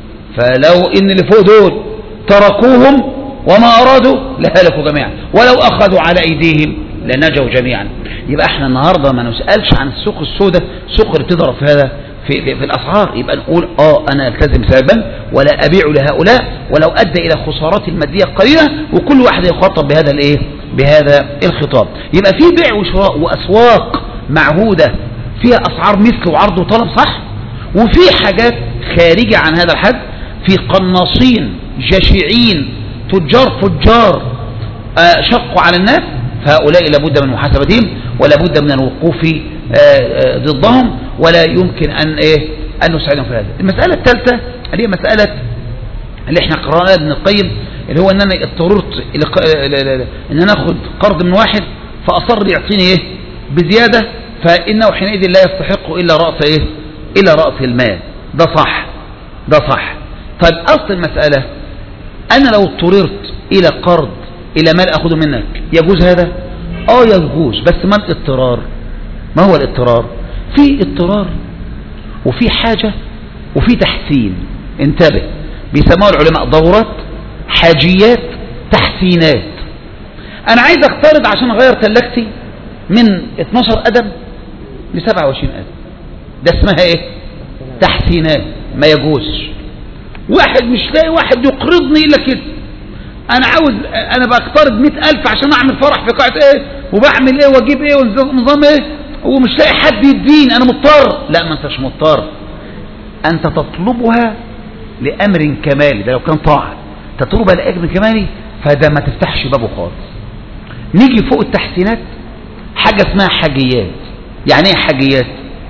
فلو ان اللي فوق دول تركوهم وما ارادوا لهلكوا جميعا ولو اخذوا على ايديهم لنجوا جميعا يبقى احنا النهارده ما نسالش عن السوق السوداء سوق اللي بتضرب في هذا في, في, في الاسعار يبقى نقول اه انا التزم سببا ولا ابيع لهؤلاء ولو ادى الى خسارات الماديه قليله وكل واحد يخاطب بهذا الايه بهذا الخطاب يبقى في بيع وشراء واسواق معهوده فيها اسعار مثل وعرض وطلب صح وفي حاجات خارجة عن هذا الحد في قناصين جشعين تجار فجار آه، شقوا على الناس فهؤلاء لابد من محاسبتهم ولا بد من الوقوف آه، آه، ضدهم ولا يمكن أن إيه أن نساعدهم في هذا المسألة الثالثة اللي هي مسألة اللي احنا قرأناها ابن القيم اللي هو ان انا اضطررت الى ق- لا- لا- لا- ان انا اخد قرض من واحد فاصر يعطيني ايه بزيادة فانه حينئذ لا يستحق الا رأس ايه الى رأس المال ده صح ده صح طيب اصل المسألة انا لو اضطررت الى قرض الى مال اخده منك يجوز هذا اه يجوز بس ما الاضطرار ما هو الاضطرار في اضطرار وفي حاجة وفي تحسين انتبه بيسموها العلماء ضرورات حاجيات تحسينات انا عايز اقترض عشان اغير ثلاجتي من 12 قدم ل 27 قدم ده اسمها ايه تحسينات ما يجوزش واحد مش لاقي واحد يقرضني الا كده انا عاوز انا بقترض مئة الف عشان اعمل فرح في قاعة ايه وبعمل ايه واجيب ايه ونظام ايه ومش لاقي حد يديني انا مضطر لا ما انتش مضطر انت تطلبها لامر كمالي ده لو كان طاعة تطلبها لامر كمالي فده ما تفتحش بابه خالص نيجي فوق التحسينات حاجة اسمها حاجيات يعني ايه حاجيات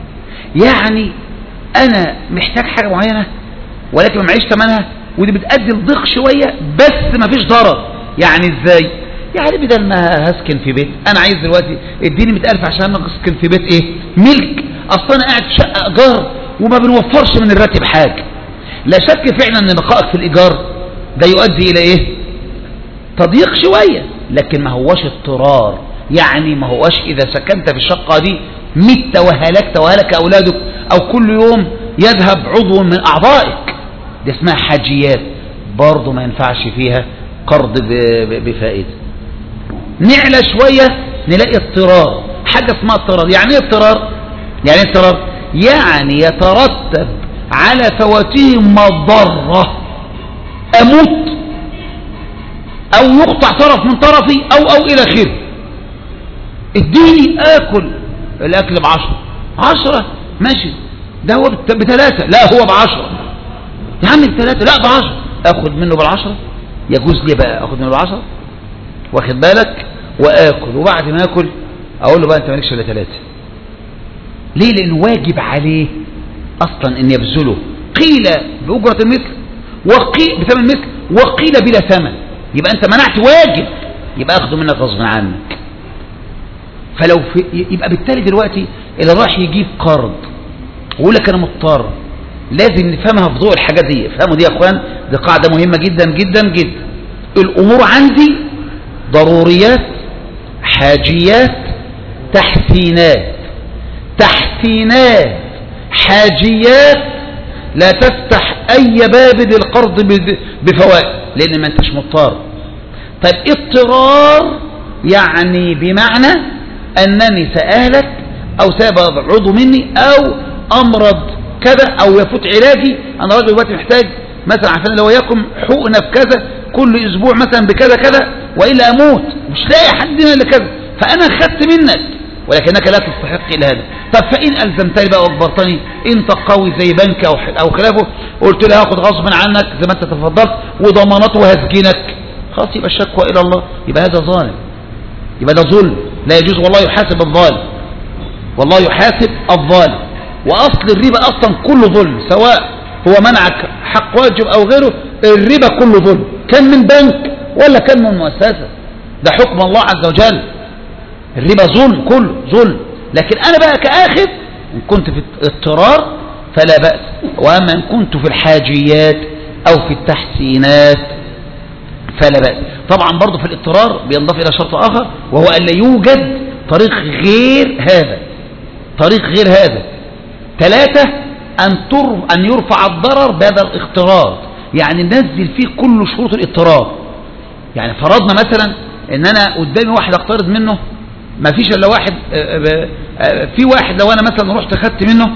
يعني انا محتاج حاجة معينة ولكن ما معيش ثمنها ودي بتأدي لضيق شوية بس ما فيش ضرر يعني ازاي يعني بدل ما هسكن في بيت انا عايز دلوقتي اديني 100000 عشان اسكن في بيت ايه ملك اصلا انا قاعد في شقة ايجار وما بنوفرش من الراتب حاجة لا شك فعلا ان بقائك في الايجار ده يؤدي الى ايه تضييق شوية لكن ما هوش اضطرار يعني ما هوش اذا سكنت في الشقة دي مت وهلكت وهلك اولادك او كل يوم يذهب عضو من اعضائك دي اسمها حاجيات برضه ما ينفعش فيها قرض ب- ب- بفائدة نعلى شوية نلاقي اضطرار حاجة اسمها اضطرار يعني ايه اضطرار يعني ايه اضطرار يعني يترتب على فواتهم مضرة اموت او يقطع طرف من طرفي او او الى اخره اديني اكل الاكل بعشرة عشرة ماشي ده هو بت- بثلاثة لا هو بعشرة يا عم بثلاثة لا بعشرة اخد منه بالعشرة يجوز لي بقى اخد منه بالعشرة واخد بالك واكل وبعد ما اكل اقول له بقى انت مالكش الا ثلاثة ليه لانه واجب عليه اصلا ان يبذله قيل باجرة المثل وقيل بثمن مثل وقيل بلا ثمن يبقى انت منعت واجب يبقى اخده منك غصب عنك فلو في يبقى بالتالي دلوقتي اللي راح يجيب قرض ويقول لك انا مضطر لازم نفهمها في ضوء الحاجات دي افهموا دي يا اخوان دي قاعده مهمه جدا جدا جدا الامور عندي ضروريات حاجيات تحسينات تحسينات حاجيات لا تفتح اي باب للقرض ب- بفوائد لان ما انتش مضطر طيب اضطرار يعني بمعنى انني سأهلك او سيبقى عضو مني او امرض كذا او يفوت علاجي انا راجل دلوقتي محتاج مثلا عشان لو يكن حقنه بكذا كل اسبوع مثلا بكذا كذا والا اموت مش لاقي حد هنا الا كذا فانا خدت منك ولكنك لا تستحق الى هذا طب فان الزمتني بقى واجبرتني انت قوي زي بنك او او خلافه قلت لي هاخد غصب عنك زي ما انت تفضلت وضمانات وهسجنك خلاص يبقى الشكوى الى الله يبقى هذا ظالم يبقى ده ظلم لا يجوز والله يحاسب الظالم والله يحاسب الظالم واصل الربا اصلا كله ظلم سواء هو منعك حق واجب او غيره الربا كله ظلم كان من بنك ولا كان من مؤسسه ده حكم الله عز وجل الربا ظلم كله ظلم لكن انا بقى كاخذ ان كنت في اضطرار فلا باس واما ان كنت في الحاجيات او في التحسينات فلا بأس طبعا برضه في الاضطرار بينضاف إلى شرط آخر وهو أن لا يوجد طريق غير هذا طريق غير هذا ثلاثة أن, تر... أن يرفع الضرر بهذا الاضطرار يعني ننزل فيه كل شروط الاضطرار يعني فرضنا مثلا ان انا قدامي واحد اقترض منه ما فيش الا واحد آه، آه، آه، في واحد لو انا مثلا رحت خدت منه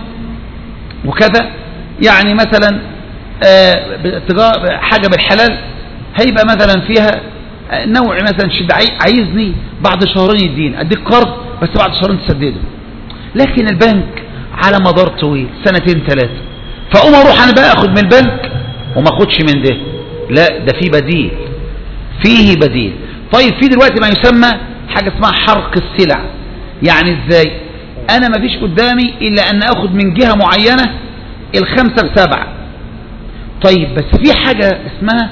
وكذا يعني مثلا آه، بتجا- حاجة بالحلال هيبقى مثلا فيها آه، نوع مثلا شد عاي- عايزني بعد شهرين يدين اديك قرض بس بعد شهرين تسدده لكن البنك على مدار طويل سنتين ثلاثة فاقوم اروح انا بقى اخد من البنك وما اخدش من ده لا ده في بديل فيه بديل طيب في دلوقتي ما يسمى حاجة اسمها حرق السلع يعني ازاي انا ما فيش قدامي الا ان اخد من جهة معينة الخمسة لسبعة طيب بس في حاجة اسمها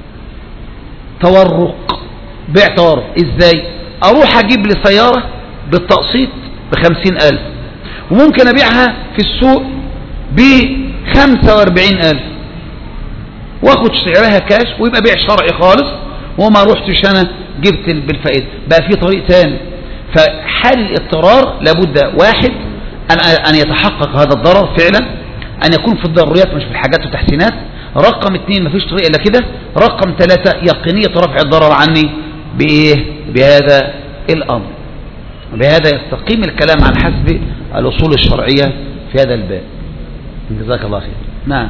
تورق بيع تورق ازاي اروح اجيب لي سيارة بالتقسيط بخمسين الف وممكن ابيعها في السوق بخمسة واربعين الف واخد سعرها كاش ويبقى بيع شرعي خالص وما رحتش انا جبت ال- بالفائده بقى في طريق تاني فحال الاضطرار لابد واحد ان ان يتحقق هذا الضرر فعلا ان يكون في الضروريات مش في الحاجات والتحسينات رقم اثنين مفيش طريق الا كده رقم ثلاثة يقينية رفع الضرر عني بايه بهذا الامر بهذا يستقيم الكلام على حسب الاصول الشرعية في هذا الباب جزاك الله خير نعم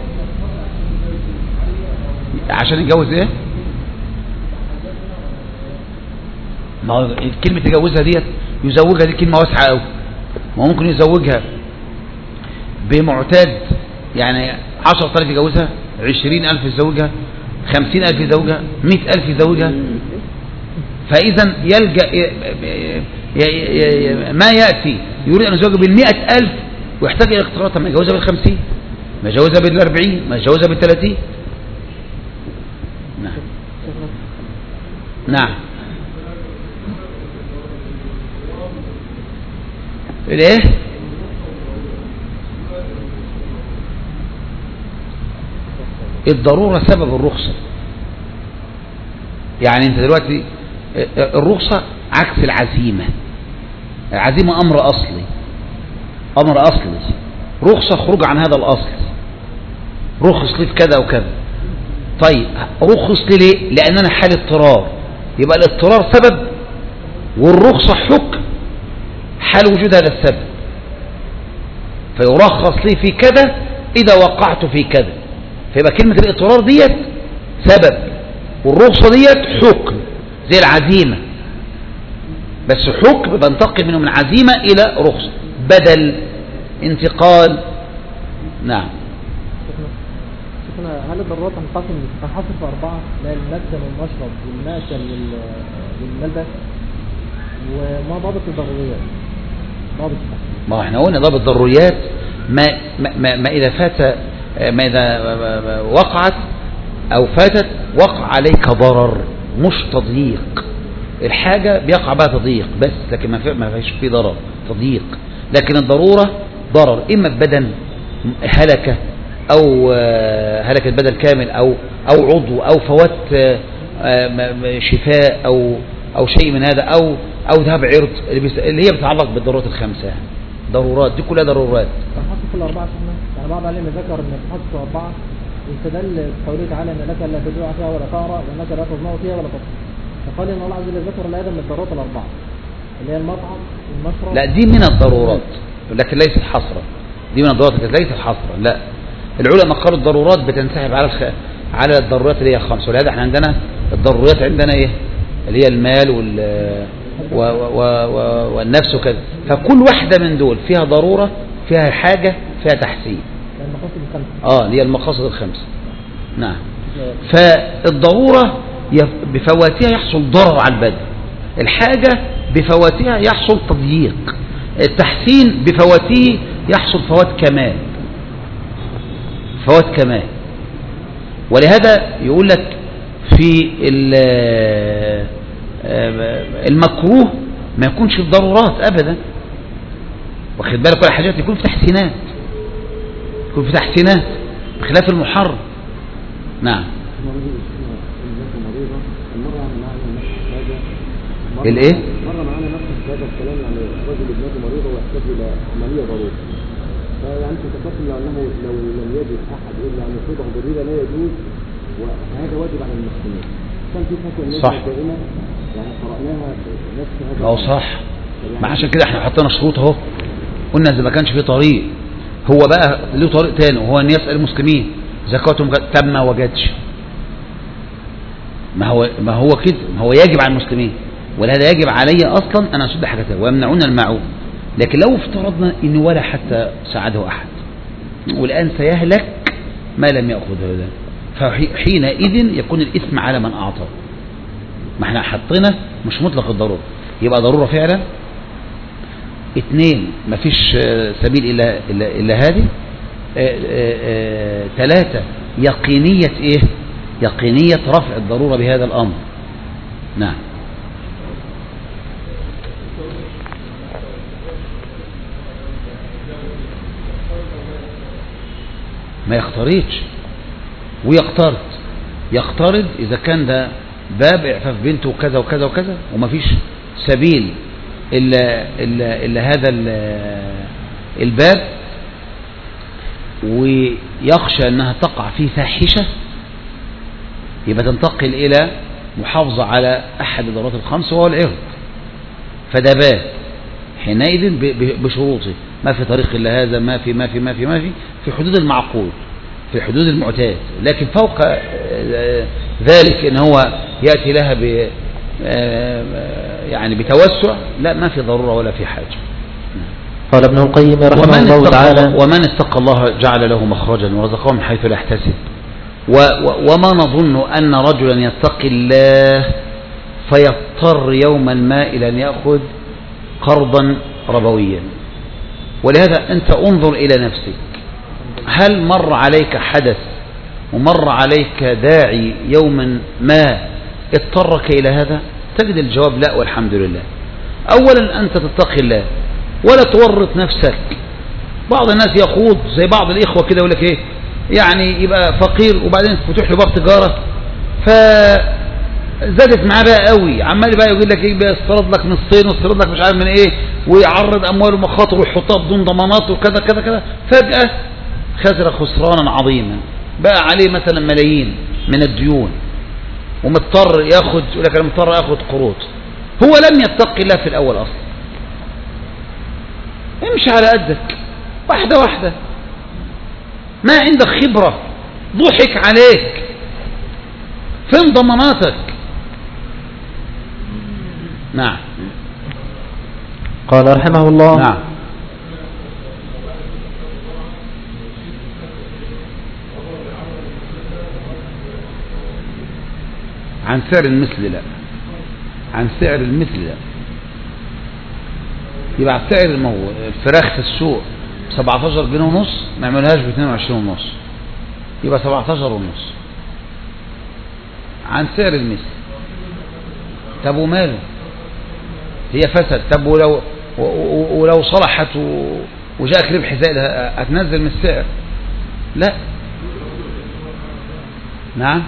عشان يتجوز ايه ما هو كلمة يجوزها ديت يزوجها دي كلمة واسعة قوي ما هو ممكن يزوجها بمعتاد يعني عشرة آلاف يجوزها عشرين ألف يزوجها خمسين ألف يزوجها مئة ألف يزوجها فإذا يلجأ ي- ي- ي- ما يأتي يريد أن يزوجها بالمئة ألف ويحتاج إلى اقتراض طب ما يجوزها بالخمسين ما يجوزها بالأربعين ما يجوزها بالثلاثين نعم نعم الايه الضرورة سبب الرخصة يعني انت دلوقتي الرخصة عكس العزيمة العزيمة امر اصلي امر اصلي رخصة خروج عن هذا الاصل رخص لي في كذا وكذا طيب رخص لي ليه لان انا حال اضطرار يبقى الاضطرار سبب والرخصة حكم حال وجود هذا السبب فيرخص لي في كذا إذا وقعت في كذا فيبقى كلمة الاضطرار ديت سبب والرخصة ديت حكم زي العزيمة بس حكم بنتقل منه من عزيمة إلى رخصة بدل انتقال نعم شيخنا شيخنا هل الضرورات تنقسم تنحصر في أربعة لا المسكن والمشرب والمأكل وال- والملبس وما ضابط الضروريات ضابط ما احنا قلنا ضابط الضروريات ما, ما, ما, ما إذا فات ما إذا وقعت أو فاتت وقع عليك ضرر مش تضييق الحاجة بيقع بها تضييق بس لكن ما في ما فيش فيه ضرر تضييق لكن الضرورة ضرر إما ببدن هلكة أو آه، هلك البدن كامل أو أو عضو أو فوات آه، آه، م- م- شفاء أو أو شيء من هذا أو أو ذهاب عرض اللي, بيس- اللي هي بتتعلق بالضرورات الخمسة ضرورات دي كلها ضرورات تنحصر في الأربعة شيخنا يعني بعض العلماء ذكر أن تنحصر في أربعة واستدل بقوله تعالى أن لك لا تجوع فيها ولا تعرى وأنك لا تظمأ فيها ولا تضحك فقال إن الله عز وجل ذكر الآدم من الضرورات الأربعة اللي هي المطعم والمشرب لا دي من الضرورات لكن ليست حصرا دي من الضرورات لكن ليست حصرا لا العلماء قالوا الضرورات بتنسحب على الخ... على الضرورات اللي هي خمس ولهذا احنا عندنا الضرورات عندنا ايه اللي هي المال وال و... و... و... والنفس وكذا فكل واحدة من دول فيها ضرورة فيها حاجة فيها تحسين لأن المقاصد الخمسة اه اللي هي المقاصد الخمسة نعم فالضرورة يف- بفواتها يحصل ضرر على البدن الحاجة بفواتها يحصل تضييق التحسين بفواته يحصل فوات كمال فوات كمال ولهذا يقول لك في ال- المكروه ما يكونش في ضرورات ابدا واخد بالك كل حاجات يكون في تحسينات يكون في تحسينات بخلاف المحرم نعم الايه مرة معانا نفس هذا الكلام يعني رجل ابنته مريضة ويحتاج إلى عملية ضرورة فيعني تتكلم لو أنه لو لم يجد أحد إلا أن يصيبه ضريرة لا يجوز وهذا واجب على المسلمين كان في فتوى الناس صح. الدائمة يعني قرأناها نفس هذا ما هو صح ما عشان كده احنا حطينا شروط اهو قلنا اذا ما كانش في طريق هو بقى له طريق تاني وهو ان يسال المسلمين زكاتهم قد- تم ما وجدش ما هو ما هو كده ما هو يجب على المسلمين ولهذا يجب علي اصلا ان اسد حاجته ويمنعون المعون لكن لو افترضنا ان ولا حتى ساعده احد والان سيهلك ما لم ياخذ هذا فحينئذ يكون الاثم على من اعطى ما احنا حطينا مش مطلق الضرورة يبقى ضرورة فعلا اثنين مفيش آه، سبيل إلا, إلا, إلا هذه آه، آه، آه، ثلاثة يقينية ايه يقينية رفع الضرورة بهذا الأمر نعم ما يختاريتش ويقترض يقترض إذا كان ده باب إعفاف بنته وكذا وكذا وكذا ومفيش سبيل إلا, إلا, إلا هذا ال- الباب ويخشى أنها تقع في فاحشة يبقى تنتقل إلى محافظة على أحد الضرورات الخمس وهو العرض فده باب حينئذ ب- ب- بشروطه ما في طريق إلا هذا ما في ما في ما في ما في في حدود المعقول في حدود المعتاد لكن فوق آه، ذلك ان هو يأتي لها ب آه، يعني بتوسع لا ما في ضرورة ولا في حاجة قال ابن القيم رحمه ومن الله اتقى, تعالى ومن اتقى الله جعل له مخرجا ورزقه من حيث لا يحتسب و و وما نظن أن رجلا يتقي الله فيضطر يوما ما إلى أن يأخذ قرضا ربويا ولهذا أنت انظر إلى نفسك هل مر عليك حدث ومر عليك داعي يوما ما اضطرك إلى هذا تجد الجواب لا والحمد لله أولا أنت تتقي الله ولا تورط نفسك بعض الناس يخوض زي بعض الإخوة كده يقول لك إيه يعني يبقى فقير وبعدين فتح له باب تجارة فزادت معاه بقى قوي عمال بقى يقول لك ايه بقى استرد لك نصين واسترد لك مش عارف من ايه ويعرض امواله ومخاطر ويحطها بدون ضمانات وكذا كذا كذا فجأة خسر خسرانا عظيما بقى عليه مثلا ملايين من الديون ومضطر ياخد يقول لك انا مضطر اخد قروض هو لم يتقي الله في الاول اصلا امشي على قدك واحدة واحدة ما عندك خبرة ضحك عليك فين ضماناتك نعم قال رحمه الله نعم عن سعر المثل لا عن سعر المثل لا يبقى سعر المو... الفراخ في السوق ب 17 جنيه ونص ما يعملهاش ب 22 ونص يبقى 17 ونص عن سعر المثل طب وماله هي فسد طب ولو و- و- ولو صلحت و- وجاءك ربح زائد ه- هتنزل من السعر لا نعم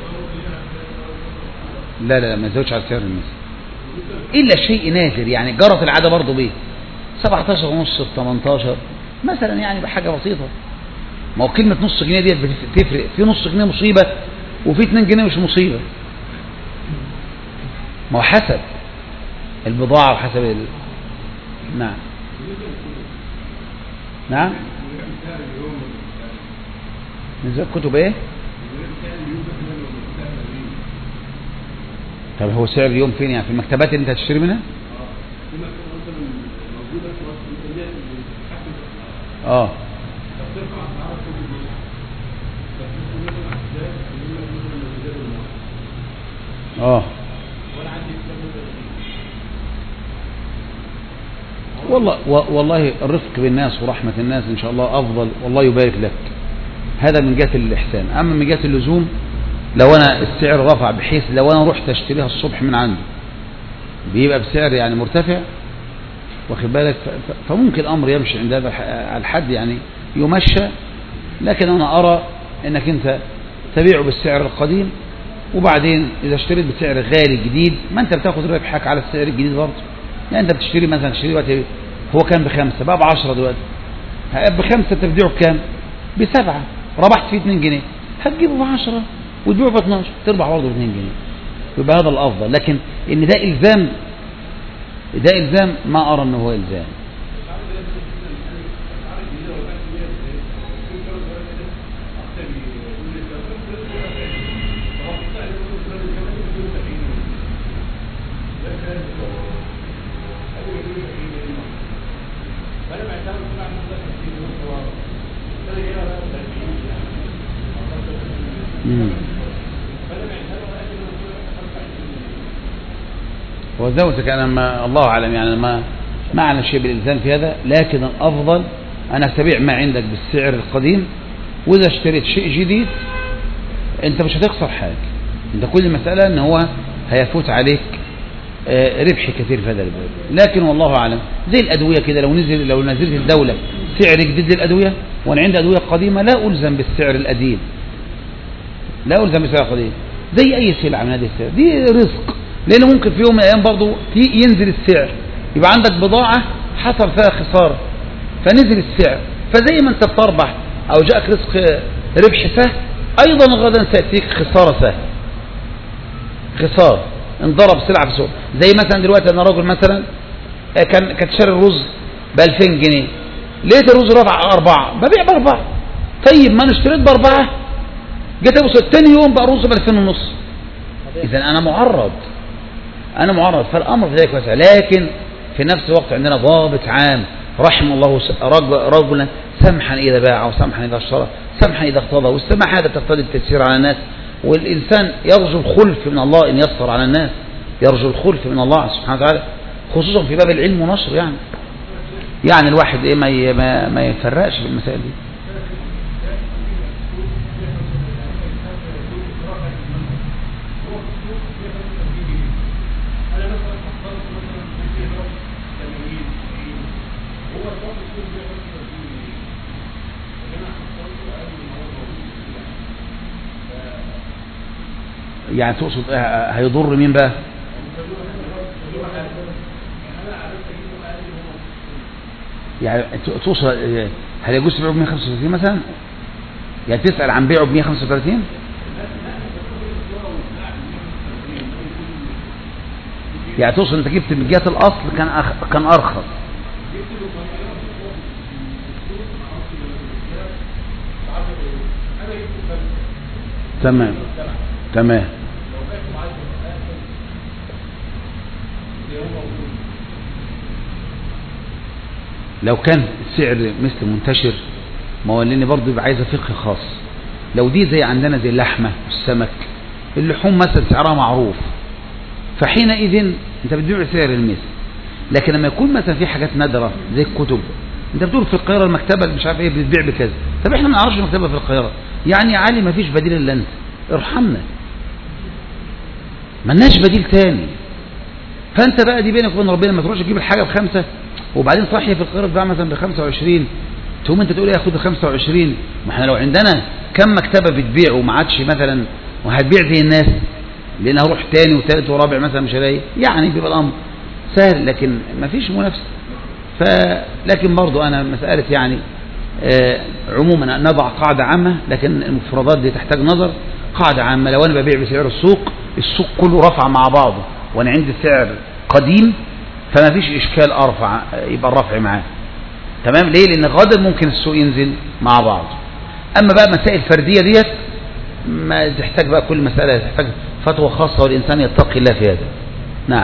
لا لا لا ما تزودش على سعر المثل الا شيء نادر يعني جرت العاده برضه بيه 17 ونص ب 18 مثلا يعني بحاجه بسيطه ما هو كلمه نص جنيه ديت بتفرق في نص جنيه مصيبه وفي 2 جنيه مش مصيبه ما هو حسب البضاعه وحسب ال... نعم نعم نزل كتب ايه طب هو سعر اليوم فين يعني في المكتبات اللي انت هتشتري منها اه اه والله و- والله الرفق بالناس ورحمة الناس إن شاء الله أفضل والله يبارك لك هذا من جهة الإحسان أما من جهة اللزوم لو أنا السعر رفع بحيث لو أنا رحت أشتريها الصبح من عنده بيبقى بسعر يعني مرتفع واخد بالك ف- ف- فممكن الأمر يمشي عند هذا الح- الحد يعني يمشى لكن أنا أرى أنك أنت تبيعه بالسعر القديم وبعدين إذا اشتريت بسعر غالي جديد ما أنت بتاخد ربحك على السعر الجديد برضه يعني أنت بتشتري مثلا تشتري دلوقتي هو كان بخمسة بقى بعشرة دلوقتي ه- بخمسة أنت بتبيعه بكام؟ بسبعة ربحت فيه 2 جنيه هتجيبه بعشرة وتبيعه ب 12 تربح برضه ب 2 جنيه يبقى هذا الأفضل لكن إن ده إلزام ده إلزام ما أرى أنه هو إلزام مم. هو زوجتك أنا ما الله أعلم يعني ما ما أعلم شيء بالإلزام في هذا لكن الأفضل أنك تبيع ما عندك بالسعر القديم وإذا اشتريت شيء جديد أنت مش هتخسر حاجة أنت كل المسألة أن هو هيفوت عليك آه، ربح كثير في هذا الباب لكن والله أعلم زي الأدوية كده لو نزل لو نزلت الدولة سعر جديد للأدوية وأنا عندي أدوية قديمة لا ألزم بالسعر القديم لا ألزم بالسعر القديم زي أي سلعة من هذه السلع دي رزق لأنه ممكن في يوم من الأيام برضه في- ينزل السعر يبقى عندك بضاعة حصل فيها خسارة فنزل السعر فزي ما أنت بتربح أو جاءك رزق ربح سهل أيضا غدا سيأتيك خسارة سهل خسارة انضرب سلعة في السوق زي مثلا دلوقتي أنا راجل مثلا آه، كان كانت شاري الرز ب 2000 جنيه لقيت الرز رفع أربعة ببيع بأربعة طيب ما أنا اشتريت بأربعة جيت أبص تاني يوم بقى الرز ب 2000 ونص إذا أنا معرض أنا معرض فالأمر في ذلك واسع لكن في نفس الوقت عندنا ضابط عام رحم الله س- رجل- رجلا سمحا إذا باع وسمحا إذا اشترى سمحا إذا اقتضى والسماح هذا تقتضي التيسير على الناس والإنسان يرجو الخلف من الله إن يسر على الناس يرجو الخلف من الله سبحانه وتعالى خصوصا في باب العلم ونشر يعني يعني الواحد إيه ما ي- ما, ما يفرقش في المسائل دي يعني تقصد إيه؟ هيضر مين بقى يعني ت- تقصد إيه؟ هل يجوز تبيعه ب 135 مثلا يعني تسأل عن بيعه ب 135 يعني تقصد انت جبت من جهة الاصل كان أخ... كان ارخص تمام تمام لو كان السعر مثل منتشر ما هو لان برضه يبقى عايزه فقه خاص لو دي زي عندنا زي اللحمه والسمك اللحوم مثلا سعرها معروف فحينئذ انت بتبيع سعر المثل لكن لما يكون مثلا في حاجات نادره زي الكتب انت بتقول في القاهره المكتبه اللي مش عارف ايه بتبيع بكذا طب احنا ما نعرفش المكتبه في القاهره يعني يا علي ما فيش بديل الا انت ارحمنا ملناش بديل تاني فانت بقى دي بينك وبين ربنا ما تروحش تجيب الحاجه بخمسه وبعدين صاحيه في القاهره بتباع مثلا ب 25 تقوم انت تقول ايه خد ال 25 ما احنا لو عندنا كم مكتبه بتبيع وما عادش مثلا وهتبيع زي الناس لان هروح تاني وثالث ورابع مثلا مش هلاقي يعني بيبقى الامر سهل لكن ما فيش منافسه ف لكن برضو انا مساله يعني آه عموما نضع قاعده عامه لكن المفردات دي تحتاج نظر قاعده عامه لو انا ببيع بسعر السوق السوق كله رفع مع بعضه وانا عندي سعر قديم فما فيش اشكال ارفع يبقى الرفع معاه تمام ليه لان غدا ممكن السوق ينزل مع بعض اما بقى مسائل فرديه ديت ما تحتاج بقى كل مساله تحتاج فتوى خاصه والانسان يتقي الله في هذا نعم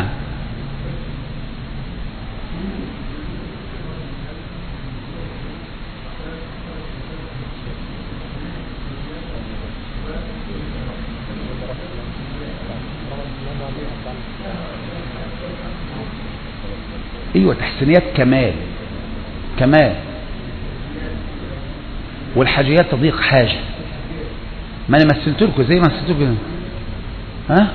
ايوه تحسينيات كمال كمال والحاجيات تضيق حاجة ما انا مثلت لكم زي ما مثلت لكم ها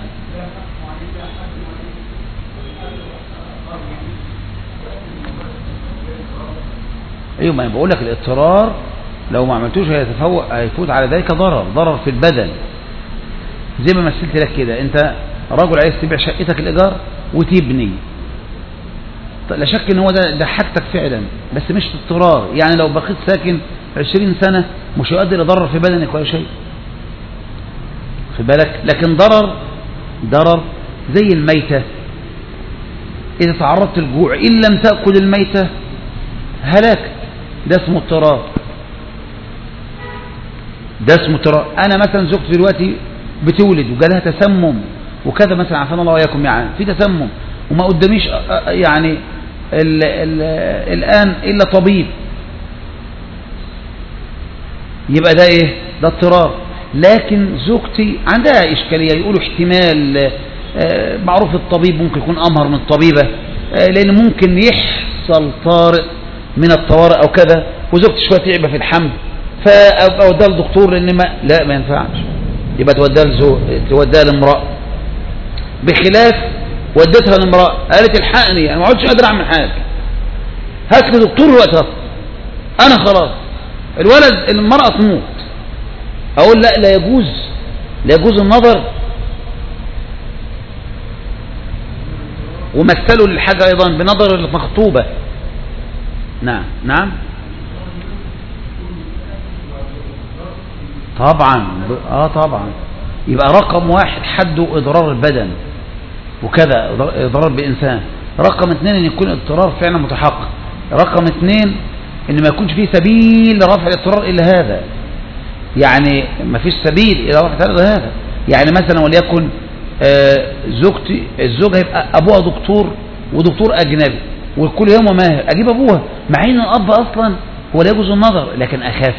ايوه ما انا بقول لك الاضطرار لو ما عملتوش هيتفوق هيفوت على ذلك ضرر ضرر في البدن زي ما مثلت لك كده انت رجل عايز تبيع شقتك الايجار وتبني لا شك ان هو ده ده حاجتك فعلا بس مش اضطرار يعني لو بقيت ساكن 20 سنة مش هيؤدي لضرر في بدنك ولا شيء في بالك لكن ضرر ضرر زي الميتة إذا تعرضت للجوع إن لم تأكل الميتة هلاك ده اسمه اضطرار ده اسمه اضطرار أنا مثلا زوجتي دلوقتي بتولد وجالها تسمم وكذا مثلا عافانا الله وإياكم يعني في تسمم وما قداميش يعني ال ال الآن إلا طبيب يبقى ده إيه ده اضطرار لكن زوجتي عندها إشكالية يقولوا احتمال معروف الطبيب ممكن يكون أمهر من الطبيبة لأن ممكن يحصل طارئ من الطوارئ أو كذا وزوجتي شوية تعبة في الحمل فأوديها للدكتور لأن ما لا ما ينفعش يبقى توديها لزوج توديها لامرأة بخلاف وديتها لامرأة قالت الحقني انا ما عدتش قادر اعمل حاجة هات لي دكتور الوقت انا خلاص الولد المرأة تموت اقول لا لا يجوز لا يجوز النظر ومثلوا للحاجة ايضا بنظر المخطوبة نعم نعم طبعا اه طبعا يبقى رقم واحد حده اضرار البدن وكذا اضرار بانسان رقم اثنين ان يكون اضطرار فعلا متحقق رقم اثنين ان ما يكونش فيه سبيل لرفع الاضطرار الا هذا يعني ما فيش سبيل الى رفع الا هذا يعني مثلا وليكن آه زوجتي الزوج هيبقى ابوها دكتور ودكتور اجنبي والكل يوم ماهر اجيب ابوها مع ان الاب اصلا هو لا يجوز النظر لكن اخاف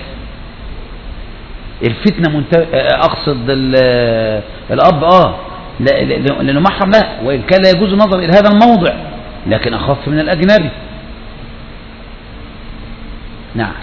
الفتنه منت... اقصد الاب اه لا لانه محرم لا وان كان لا يجوز النظر الى هذا الموضع لكن اخف من الاجنبي نعم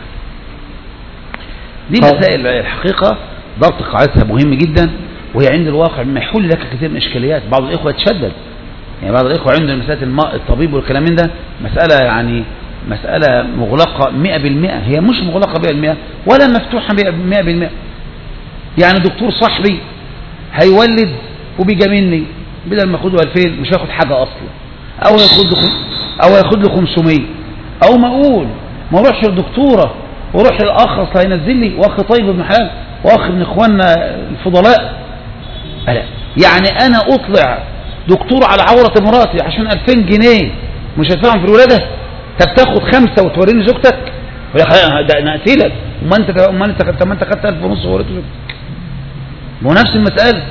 دي مسائل الحقيقه ضبط قاعدتها مهم جدا وهي عند الواقع مما يحل لك كثير من الاشكاليات بعض الاخوه يتشدد يعني بعض الاخوه عنده مساله الماء الطبيب والكلام من ده مساله يعني مساله مغلقه 100% هي مش مغلقه 100% ولا مفتوحه 100% يعني دكتور صاحبي هيولد وبيجاملني بدل ما ياخد له 2000 مش هياخد حاجه اصلا او ياخد له او ياخد له 500 او ما اقول ما اروحش للدكتوره واروح للاخ اصل هينزل لي واخ طيب ابن حلال واخ من اخواننا الفضلاء ألا يعني انا اطلع دكتور على عوره مراتي عشان 2000 جنيه مش هدفعهم في الولاده طب تاخد خمسه وتوريني زوجتك ده انا اقتلك وما انت ما انت طب ما انت خدت 1000 ونص ووريته زوجتك ما هو نفس المساله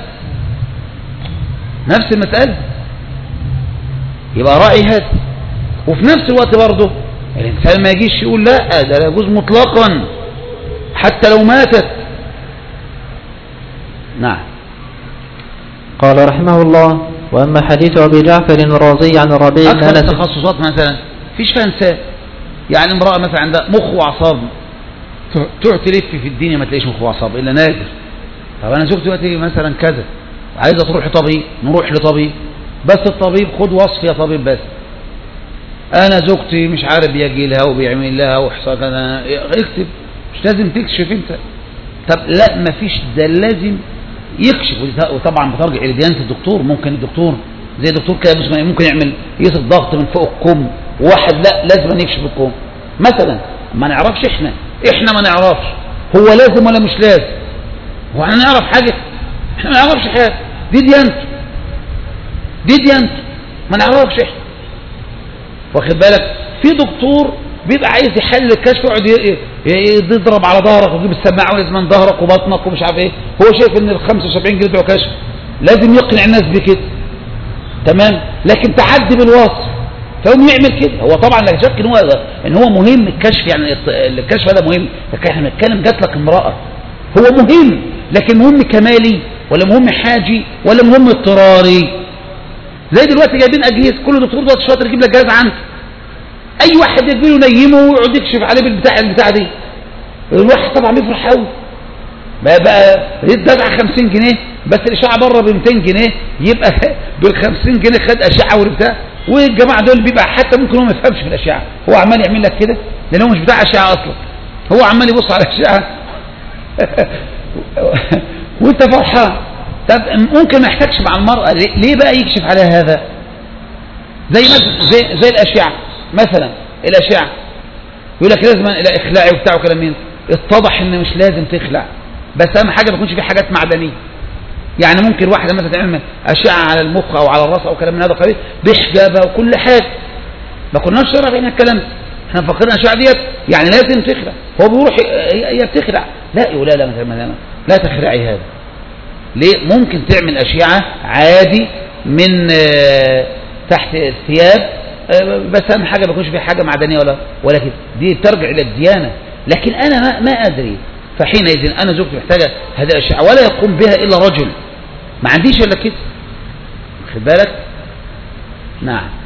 نفس المسألة يبقى رأي هذا وفي نفس الوقت برضه الإنسان ما يجيش يقول لا ده لا يجوز مطلقا حتى لو ماتت نعم قال رحمه الله وأما حديث أبي جعفر الرازي عن الربيع بن أكثر أنس التخصصات مثلا فيش فيها إنسان يعني امرأة مثلا عندها مخ وأعصاب تقعد تلف في الدنيا ما تلاقيش مخ وأعصاب إلا نادر طب أنا زوجتي دلوقتي مثلا كذا عايزة تروح لطبيب نروح لطبيب بس الطبيب خد وصف يا طبيب بس أنا زوجتي مش عارف بيجي لها وبيعمل لها وحصل أنا اكتب مش لازم تكشف أنت طب لا مفيش ده لازم يكشف ودي- وطبعا بترجع الى ديانه الدكتور ممكن الدكتور زي دكتور كده مثلا ممكن يعمل يقيس الضغط من فوق الكم وواحد لا لازم أن يكشف الكم مثلا ما نعرفش احنا احنا ما نعرفش هو لازم ولا مش لازم هو احنا نعرف حاجه احنا ما نعرفش حاجه دي ديانته دي ديانته ما نعرفش احنا واخد بالك في دكتور بيبقى عايز يحل الكشف ويقعد ي- ي- يضرب على ظهرك ويجيب السماعه ويزمن ظهرك وبطنك ومش عارف ايه هو شايف ان ال 75 جنيه بتوع كشف لازم يقنع الناس بكده تمام لكن تعدي بالوصف فيقوم يعمل كده هو طبعا لا شك ان هو ان هو مهم الكشف يعني الط- الكشف هذا مهم لكن احنا بنتكلم جات لك امراه هو مهم لكن مهم كمالي ولا مهم حاجي ولا مهم اضطراري زي دلوقتي جايبين اجهزه كل دكتور دلوقتي شاطر يجيب لك جهاز عنده اي واحد يجيله نيمه ويقعد يكشف عليه بالبتاع البتاع دي الواحد طبعا بيفرح قوي بقى بقى يدفع 50 جنيه بس الاشعه بره ب 200 جنيه يبقى بال 50 جنيه خد اشعه والبتاع والجماعه دول بيبقى حتى ممكن هو ما يفهمش في الاشعه هو عمال يعمل لك كده لان هو مش بتاع اشعه اصلا هو عمال يبص على الاشعه وانت فرحان طب ممكن ما يحتاجش مع المرأة ليه ليه بقى يكشف عليها هذا زي مثلا زي, زي الأشعة مثلا الأشعة يقول لك لازم الى اخلاعي وبتاع وكلام من اتضح ان مش لازم تخلع بس اهم حاجه ما يكونش في حاجات معدنيه يعني ممكن واحده مثلا تعمل اشعه على المخ او على الراس او كلام من هذا القبيل بحجابها وكل حاجه ما كناش شرع هنا الكلام ده احنا مفكرين الاشعه ديت يعني لازم تخلع هو بيروح هي هي بتخلع لا يقول لا لا مثلا مثلا لا تخلعي هذا ليه ممكن تعمل أشعة عادي من آه، تحت الثياب آه، بس أهم حاجة ما يكونش في حاجة معدنية ولا ولا كده دي ترجع إلى الديانة لكن أنا ما, ما أدري فحينئذ أنا زوجتي محتاجة هذه الأشعة ولا يقوم بها إلا رجل ما عنديش إلا كده خد بالك نعم